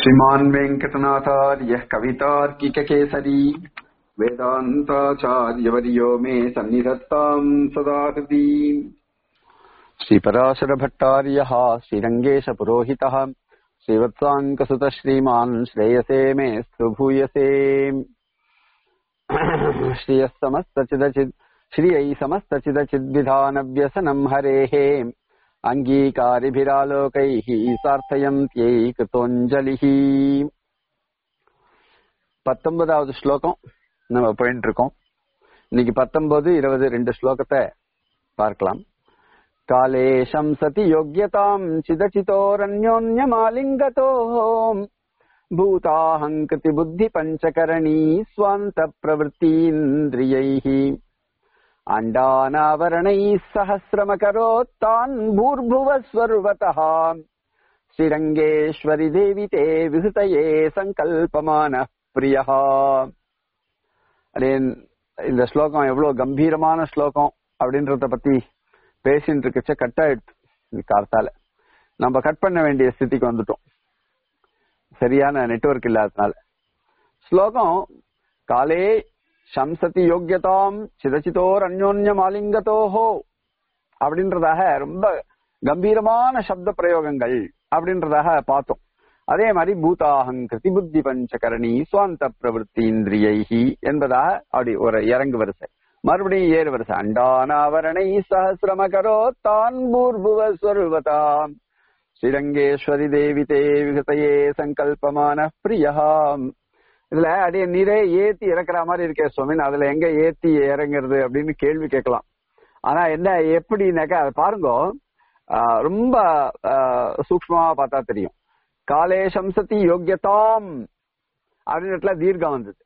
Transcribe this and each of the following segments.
श्रीमान् वेङ्कटनाथार्यः कवितार्किककेसरी वेदान्ताचार्यवर्यो मे सन्निधत्ताम् सदा हृदि श्रीपराशरभट्टार्यः श्रीरङ्गेशपुरोहितः श्रीवत्साङ्कसुतः श्रीमान् श्रेयसे मे भूयसे श्रियः समस्तचिदचित् श्रियै समस्तचिदचिद्विधानव्यसनम् हरेः அங்கீகாரிபிராலோகைः சார்த்தயந்தியை கிருத்தோஞ்சலிः பத்தொன்பதாவது ஸ்லோகம் நம்ம போயிட்டு இருக்கோம் இன்னைக்கு பத்தொன்பது இருபது ரெண்டு ஸ்லோகத்தை பார்க்கலாம் காலே சம்சதி யோக்கியதாம் சிதச்சிதோரண்யோன்யமாலிங்கதோ பூதாஹங்கிருதி புத்தி பஞ்சகரணி ஸ்வாந்த பிரவൃத்தீந்திரியைः अण्डानावरणैः सहस्रमकरोत्तान् भूर्भुवस्वर्वतः श्रीरङ्गेश्वरि देवि ते विहृतये சங்கல்பமான பிரியः அப்படியே இந்த ஸ்லோகம் எவ்வளவு கம்பீரமான ஸ்லோகம் அப்படின்றத பத்தி பேசிட்டு இருக்கச்ச கட் ஆயிடுச்சு கார்த்தால நம்ம கட் பண்ண வேண்டிய ஸ்திதிக்கு வந்துட்டோம் சரியான நெட்வொர்க் இல்லாததுனால ஸ்லோகம் காலே சம்சதி யோக்கியதாம் சிதச்சிதோர் அந்யோன்யம் ஆலிங்கதோஹோ அப்படின்றதாக ரொம்ப கம்பீரமான சப்த பிரயோகங்கள் அப்படின்றதாக பார்த்தோம் அதே மாதிரி பூதாஹங் கிருதி புத்தி பஞ்சகரணி சுவாந்த பிரவருத்தி இந்திரியை என்பதாக அப்படி ஒரு இறங்கு வரிசை மறுபடியும் ஏறு வரிசை அண்டானாவரணை சஹசிரமகரோ தான் பூர்புவ ஸ்வருவதாம் ஸ்ரீரங்கேஸ்வரி தேவி தே விகதையே சங்கல்பமான பிரியாம் இதுல அப்படியே நீரே ஏத்தி இறக்குற மாதிரி இருக்கே சுவாமி அதுல எங்க ஏத்தி இறங்குறது அப்படின்னு கேள்வி கேட்கலாம் ஆனா என்ன எப்படின்னாக்கா அதை பாருங்க ரொம்ப சூக்மமா பார்த்தா தெரியும் காலே சம்சதி யோக்கியதாம் அப்படின்றதுல தீர்க்கம் வந்தது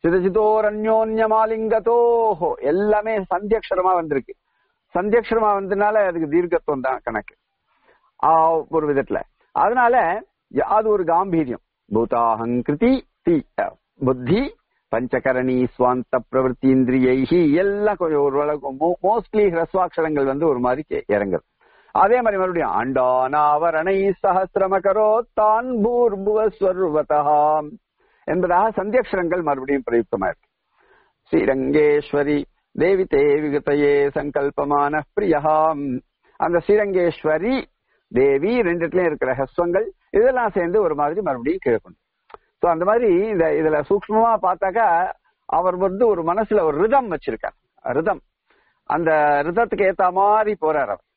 சிதசிதோரண்யோன்யமாலிங்கதோஹோ எல்லாமே சந்தியக்ஷரமா வந்திருக்கு சந்தியக்ஷரமா வந்ததுனால அதுக்கு தீர்க்கத்துவம் தான் கணக்கு ஒரு விதத்துல அதனால அது ஒரு காம்பீரியம் பூதாஹங்கிருதி தி புத்தி பஞ்சகரணி சுவாந்த பிரவருத்தி இந்திரியை எல்லாம் கொஞ்சம் ஓரளவுக்கு மோஸ்ட்லி ஹ்ரஸ்வாட்சரங்கள் வந்து ஒரு மாதிரி இறங்குது அதே மாதிரி மறுபடியும் அண்டானாவரணை சஹசிரமகரோ தான் பூர்புவஸ்வருவதா என்பதாக சந்தியக்ஷரங்கள் மறுபடியும் பிரயுக்தமா இருக்கு ஸ்ரீரங்கேஸ்வரி தேவி தேவிகதையே சங்கல்பமான பிரியாம் அந்த ஸ்ரீரங்கேஸ்வரி தேவி ரெண்டுலயும் இருக்கிற ஹஸ்வங்கள் இதெல்லாம் சேர்ந்து ஒரு மாதிரி மறுபடியும் கிழக்கணும் சோ அந்த மாதிரி இந்த இதுல சூக்மமா பார்த்தாக்கா அவர் வந்து ஒரு மனசுல ஒரு ரிதம் வச்சிருக்கார் ரிதம் அந்த ரிதத்துக்கு ஏத்த மாதிரி போறார் அவர்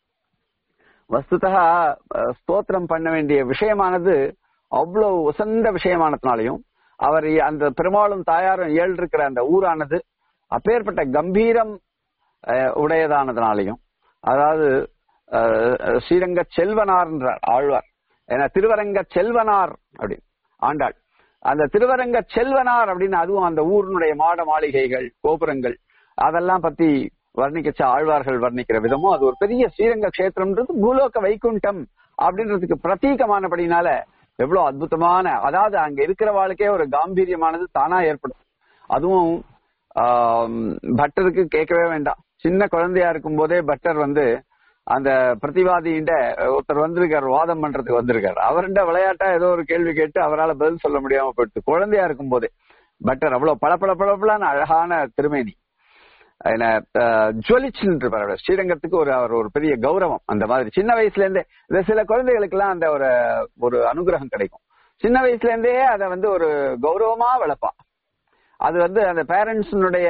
வஸ்துதா ஸ்தோத்திரம் பண்ண வேண்டிய விஷயமானது அவ்வளவு உசந்த விஷயமானதுனாலையும் அவர் அந்த பெருமாளும் தாயாரும் ஏழு இருக்கிற அந்த ஊரானது அப்பேற்பட்ட கம்பீரம் உடையதானதுனாலையும் அதாவது ஸ்ரீரங்க செல்வனார்ன்றார் ஆழ்வார் ஏன்னா திருவரங்க செல்வனார் அப்படின்னு ஆண்டாள் அந்த திருவரங்க செல்வனார் அப்படின்னு அதுவும் அந்த ஊரினுடைய மாட மாளிகைகள் கோபுரங்கள் அதெல்லாம் பத்தி வர்ணிக்கச்ச ஆழ்வார்கள் வர்ணிக்கிற விதமும் அது ஒரு பெரிய ஸ்ரீரங்க கஷேத்திரம்ன்றது பூலோக வைகுண்டம் அப்படின்றதுக்கு பிரதீகமானபடினால எவ்வளவு அற்புதமான அதாவது அங்க இருக்கிற வாழ்க்கே ஒரு காம்பீரியமானது தானா ஏற்படும் அதுவும் பட்டருக்கு கேட்கவே வேண்டாம் சின்ன குழந்தையா இருக்கும் போதே பட்டர் வந்து அந்த பிரதிவாதிகிட்ட ஒருத்தர் வந்திருக்காரு வாதம் பண்றதுக்கு வந்திருக்காரு அவர்கிட்ட விளையாட்டா ஏதோ ஒரு கேள்வி கேட்டு அவரால் பதில் சொல்ல முடியாம போயிடுது குழந்தையா இருக்கும் போதே பட்டர் அவ்வளவு பளபள பளபளான அழகான திருமேனி என்ன ஜுவலிச்சுன்னு இருப்பார் ஸ்ரீரங்கத்துக்கு ஒரு அவர் ஒரு பெரிய கௌரவம் அந்த மாதிரி சின்ன வயசுல இருந்தே இந்த சில குழந்தைகளுக்கு எல்லாம் அந்த ஒரு ஒரு அனுகிரகம் கிடைக்கும் சின்ன வயசுல இருந்தே அதை வந்து ஒரு கௌரவமா வளர்ப்பா அது வந்து அந்த பேரண்ட்ஸினுடைய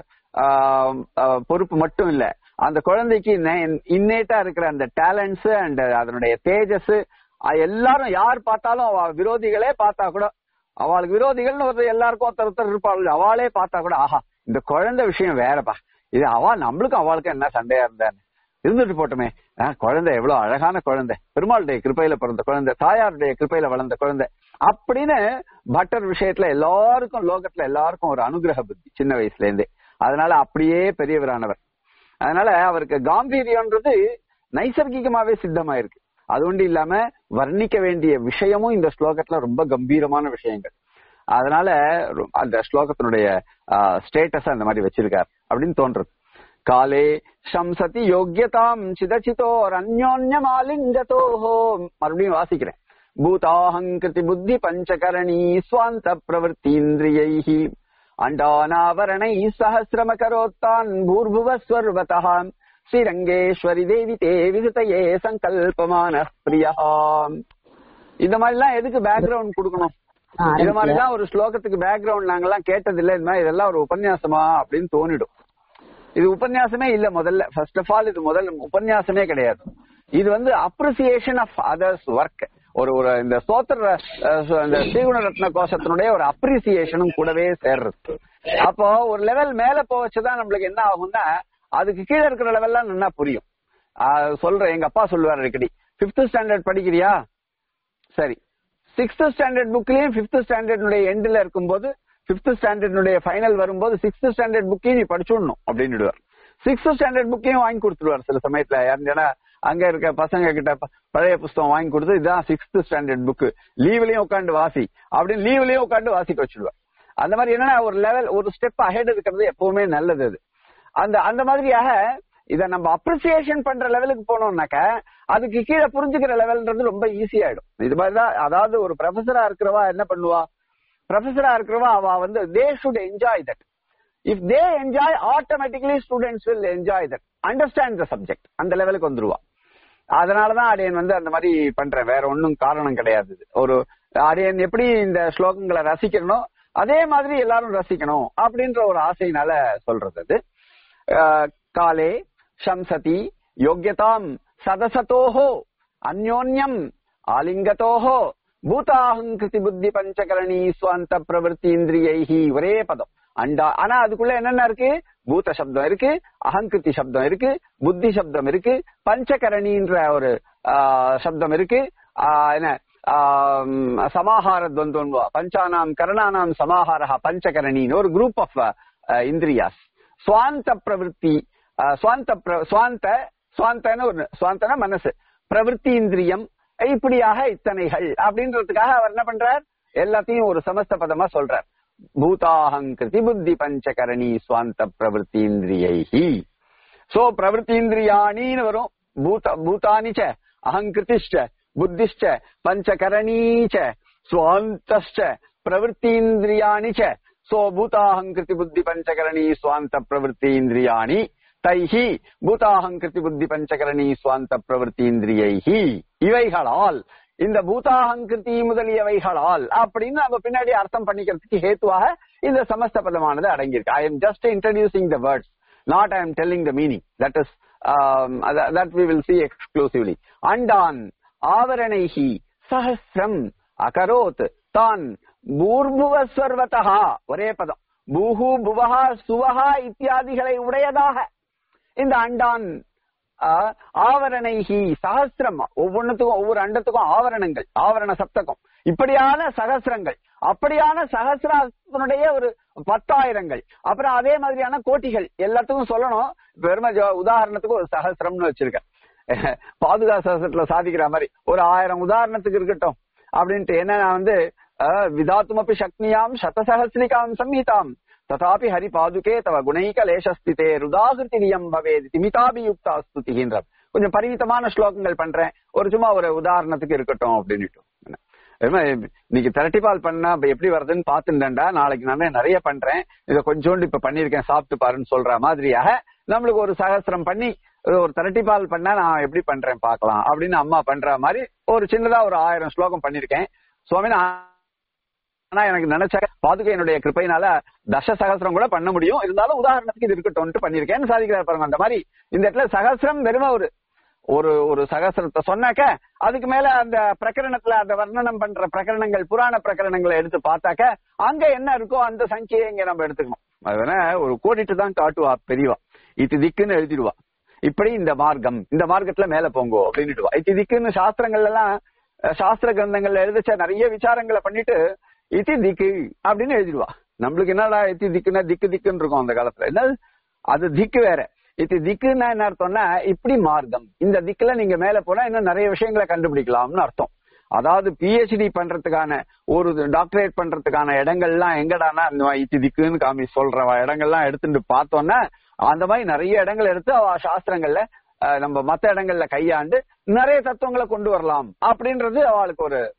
பொறுப்பு மட்டும் இல்ல அந்த குழந்தைக்கு இன்னேட்டா இருக்கிற அந்த டேலண்ட்ஸ் அண்ட் அதனுடைய தேஜஸ் எல்லாரும் யார் பார்த்தாலும் அவ விரோதிகளே பார்த்தா கூட அவளுக்கு விரோதிகள்னு ஒரு எல்லாருக்கும் ஒருத்தர் ஒருத்தர் இருப்பாள் அவளே பார்த்தா கூட ஆஹா இந்த குழந்தை விஷயம் வேறப்பா இது அவ நம்மளுக்கும் அவளுக்கும் என்ன சண்டையா இருந்தான்னு இருந்துட்டு போட்டுமே குழந்தை எவ்வளவு அழகான குழந்தை பெருமாளுடைய கிருப்பையில பிறந்த குழந்தை தாயாருடைய கிருப்பையில வளர்ந்த குழந்தை அப்படின்னு பட்டர் விஷயத்துல எல்லாருக்கும் லோகத்துல எல்லாருக்கும் ஒரு அனுகிரக புத்தி சின்ன வயசுல இருந்தே அதனால அப்படியே பெரியவரானவர் அதனால அவருக்கு காம்பீரியன்றது நைசர்கிகமாவே சித்தமாயிருக்கு அது ஒன்று இல்லாம வர்ணிக்க வேண்டிய விஷயமும் இந்த ஸ்லோகத்துல ரொம்ப கம்பீரமான விஷயங்கள் அதனால அந்த ஸ்லோகத்தினுடைய ஸ்டேட்டஸ் அந்த மாதிரி வச்சிருக்கார் அப்படின்னு தோன்றது காலே சம்சதி யோக்கியதாம் சிதச்சிதோர் அந்யோன்யம் ஆலிங்கதோஹோ மறுபடியும் வாசிக்கிறேன் பூதாஹங்கிருதி புத்தி பஞ்சகரணி ஸ்வாந்த பிரவருத்தீந்திரியைஹி அண்டானாவரணை சஹசிரமகரோத்தான் பூர்புவஸ்வர்வதः ஸ்ரீரங்கேஸ்வரி தேவி தே விதிதையே சங்கல்பமான பிரியா இந்த மாதிரி எல்லாம் எதுக்கு பேக்ரவுண்ட் கொடுக்கணும் இது மாதிரிதான் ஒரு ஸ்லோகத்துக்கு பேக்ரவுண்ட் நாங்கெல்லாம் கேட்டது இல்ல இந்த மாதிரி இதெல்லாம் ஒரு உபன்யாசமா அப்படின்னு தோணிடும் இது உபன்யாசமே இல்ல முதல்ல ஃபர்ஸ்ட் ஆஃப் ஆல் இது முதல்ல உபன்யாசமே கிடையாது இது வந்து அப்ரிசியேஷன் ஆஃப் அதர்ஸ் ஒர்க் ஒரு ஒரு இந்த ஸ்தோத்திர அஹ், சு- இந்த ஸ்ரீகுண ரத்ன கோஷத்தினுடைய ஒரு அப்ரிசியேஷனும் கூடவே சேர்றது அப்போ ஒரு லெவல் மேல போவச்சுதான் நம்மளுக்கு என்ன ஆகும்னா அதுக்கு கீழே இருக்கிற லெவல்லாம் நல்லா புரியும் ஆஹ், சொல்றேன் எங்க அப்பா சொல்லுவார் அடிக்கடி பிப்த் ஸ்டாண்டர்ட் படிக்கிறியா சரி சிக்ஸ்த் ஸ்டாண்டர்ட் புக்லயும் பிப்த் ஸ்டாண்டர்டுடைய எண்ட்ல இருக்கும்போது பிப்த் ஸ்டாண்டர்டுடைய ஃபைனல் வரும்போது சிக்ஸ்த் ஸ்டாண்டர்ட் புக்கையும் நீ படிச்சுடணும் அப்படின்னு சிக்ஸ்த் ஸ்டாண்டர்ட் புக்கையும் வாங்கி கொடுத்துருவார் சில சமயத்துல யாருன்னா அங்க இருக்க பசங்க கிட்ட ப- பழைய புஸ்தகம் வாங்கி கொடுத்து இதான் சிக்ஸ்த் ஸ்டாண்டர்ட் புக் லீவ்லயும் உட்காந்து வாசி அப்படின்னு லீவ்லயும் உட்காந்து வாசிக்க வச்சிடுவார் அந்த மாதிரி என்னன்னா ஒரு லெவல் ஒரு ஸ்டெப் அஹெட் இருக்கிறது எப்பவுமே நல்லது அது அந்த அந்த மாதிரியாக இத நம்ம அப்ரிசியேஷன் பண்ற லெவலுக்கு போனோம்னாக்க அதுக்கு கீழே புரிஞ்சுக்கிற லெவல்ன்றது ரொம்ப ஈஸி ஆயிடும் இது மாதிரிதான் அதாவது ஒரு ப்ரொஃபஸரா இருக்கிறவா என்ன பண்ணுவா ப்ரொஃபஸரா இருக்கிறவா அவ வந்து they should enjoy that if they enjoy automatically students will enjoy that understand the subject அந்த லெவலுக்கு வந்துருவா அதனாலதான் அடியன் வந்து அந்த மாதிரி பண்றேன் வேற ஒன்னும் காரணம் கிடையாது இது. ஒரு அடியன் எப்படி இந்த ஸ்லோகங்களை ரசிக்கணும் அதே மாதிரி எல்லாரும் ரசிக்கணும் அப்படின்ற ஒரு ஆசையினால சொல்றது அது அஹ், காலே சம்சதி யோக்கியதாம் சதசதோஹோ அந்யோன்யம் ஆலிங்கதோஹோ பூதாஹங்கிருதி புத்தி பஞ்சகரணி ஸ்வந்த பிரவருத்தி இந்திரியைஹி ஒரே பதம் அண்டா ஆனா அதுக்குள்ள என்னென்ன இருக்கு பூத சப்தம் இருக்கு அகங்கிருதி சப்தம் இருக்கு புத்தி சப்தம் இருக்கு பஞ்சகரணின்ற ஒரு ஆஹ், சப்தம் இருக்கு ஆஹ், என்ன ஆம், சமாஹார துவந்தம் பஞ்சானாம் கரணானாம் சமாஹாரா பஞ்சகரணின்னு ஒரு குரூப் ஆஃப் இந்திரியாஸ் சுவாந்த பிரவருத்தி ஆஹ், சுவாந்த பிர- சுவாந்த சுவாந்தன ஒரு சுவாந்தன மனசு பிரவருத்தி இந்திரியம் இப்படியாக இத்தனைகள் அப்படின்றதுக்காக அவர் என்ன பண்றார் எல்லாத்தையும் ஒரு சமஸ்த பதமா சொல்றார் பூதாஹங்கிருதி புத்தி பஞ்சகரணி சுவாந்த பிரவருத்தி இந்திரியைஹி சோ பிரவருத்தீந்திரியாணின்னு வரும் பூத பூதானிச்ச அகங்கிருதிஷ்ட புத்திஷ்ட பஞ்சகரணீச்ச சுவாந்தஷ்ட பிரவருத்தீந்திரியாணி ச சோ பூதாஹங்கிருதி புத்தி பஞ்சகரணி சுவாந்த பிரவருத்தீந்திரியாணி தைஹி பூதாஹங்கிருதி புத்தி பஞ்சகரணி சுவாந்த பிரவருத்தீந்திரியைஹி இவைகளால் இந்த பூதாஹங்கிருதி முதலியவைகளால் அப்படின்னு நம்ம பின்னாடி அர்த்தம் பண்ணிக்கிறதுக்கு ஹேத்துவாக இந்த சமஸ்த பதமானது அடங்கியிருக்கு I am just introducing the words not I am telling the meaning. That is, um, that, that we will see exclusively. Andan, avaranaihi, sahasram, akarot, tan, பூர்புவஸ்வர்வதா ஒரே பதம் பூஹு புவஹா சுவஹா இத்தியாதிகளை உடையதாக இந்த அண்டான் ஆஹ், ஆவரணைஹி சகசிரம் ஒவ்வொன்றுத்துக்கும் ஒவ்வொரு அண்டத்துக்கும் ஆவரணங்கள் ஆவரண சப்தகம் இப்படியான சகசிரங்கள் அப்படியான சகசிரத்தினுடைய ஒரு பத்தாயிரங்கள் அப்புறம் அதே மாதிரியான கோட்டிகள் எல்லாத்துக்கும் சொல்லணும் வெறும ஜ- உதாரணத்துக்கு ஒரு சகசிரம்னு வச்சிருக்கேன் பாதுகா சகசிரத்துல சாதிக்கிற மாதிரி ஒரு ஆயிரம் உதாரணத்துக்கு இருக்கட்டும் அப்படின்ட்டு என்ன நான் வந்து அஹ், விதாத்துமப்பி சக்னியாம் சதசகசிரிகாம் சம்ஹிதாம் ததாபி ஹரி பாதுகே தவ குணைக லேசஸ்திதே ருதாகிருதிரியம் பவேத் திமிதாபியுக்தா ஸ்துதிகின்றார் கொஞ்சம் பரிமிதமான ஸ்லோகங்கள் பண்றேன் ஒரு சும்மா ஒரு உதாரணத்துக்கு இருக்கட்டும் அப்படின்னுட்டு என்ன, இன்னைக்கு திரட்டிப்பால் பண்ணா இப்ப எப்படி வருதுன்னு பாத்துட்டேன்டா நாளைக்கு நான் நிறைய பண்றேன் இதை கொஞ்சோண்டு இப்ப பண்ணிருக்கேன் சாப்பிட்டு பாருன்னு சொல்ற மாதிரியாக நம்மளுக்கு ஒரு சகசிரம் பண்ணி ஒரு திரட்டிப்பால் பண்ணா நான் எப்படி பண்றேன் பார்க்கலாம் அப்படின்னு அம்மா பண்ற மாதிரி ஒரு சின்னதா ஒரு ஆயிரம் ஸ்லோகம் பண்ணிருக்கேன் சுவாமி நான் ஆனா எனக்கு நினைச்ச பாதுகை என்னுடைய கிருப்பையினால தச சகசிரம் கூட பண்ண முடியும் இருந்தாலும் உதாரணத்துக்கு இது இருக்கட்டும்னு பண்ணிருக்கேன்னு சாதிக்கிறார் பாருங்க அந்த மாதிரி இந்த இடத்துல சகசிரம் வெறும ஒரு ஒரு ஒரு சகசிரத்தை சொன்னாக்க அதுக்கு மேல அந்த பிரகரணத்துல அந்த வர்ணனம் பண்ற பிரகரணங்கள் புராண பிரகரணங்களை எடுத்து பார்த்தாக்க அங்க என்ன இருக்கோ அந்த சங்கியை இங்க நம்ம எடுத்துக்கணும் அது வேணா ஒரு கோடிட்டு தான் காட்டுவா பெரியவா இது திக்குன்னு எழுதிடுவா இப்படி இந்த மார்க்கம் இந்த மார்க்கத்துல மேல போங்கோ அப்படின்னுடுவா இது திக்குன்னு சாஸ்திரங்கள்ல எல்லாம் அஹ், சாஸ்திர கிரந்தங்கள்ல எழுதிச்ச நிறைய விசாரங்களை பண்ணிட்டு இத்தி திக்கு அப்படின்னு எழுதிடுவா நம்மளுக்கு என்னடா இத்தி திக்குன்னா திக்கு திக்குன்னு இருக்கும் அந்த காலத்துல என்ன அது திக்கு வேற இது திக்குன்னா என்ன அர்த்தம்னா இப்படி மார்க்கம் இந்த திக்குல நீங்க மேல போனா இன்னும் நிறைய விஷயங்களை கண்டுபிடிக்கலாம்னு அர்த்தம் அதாவது பிஹெச்டி பண்றதுக்கான ஒரு டாக்டரேட் பண்றதுக்கான இடங்கள்லாம் எங்கடானா இந்த மாதிரி இத்தி திக்குன்னு காமி சொல்ற இடங்கள்லாம் எடுத்துட்டு பார்த்தோம்னா அந்த மாதிரி நிறைய இடங்கள் எடுத்து அவ சாஸ்திரங்கள்ல அஹ், நம்ம மத்த இடங்கள்ல கையாண்டு நிறைய தத்துவங்களை கொண்டு வரலாம் அப்படின்றது அவளுக்கு ஒரு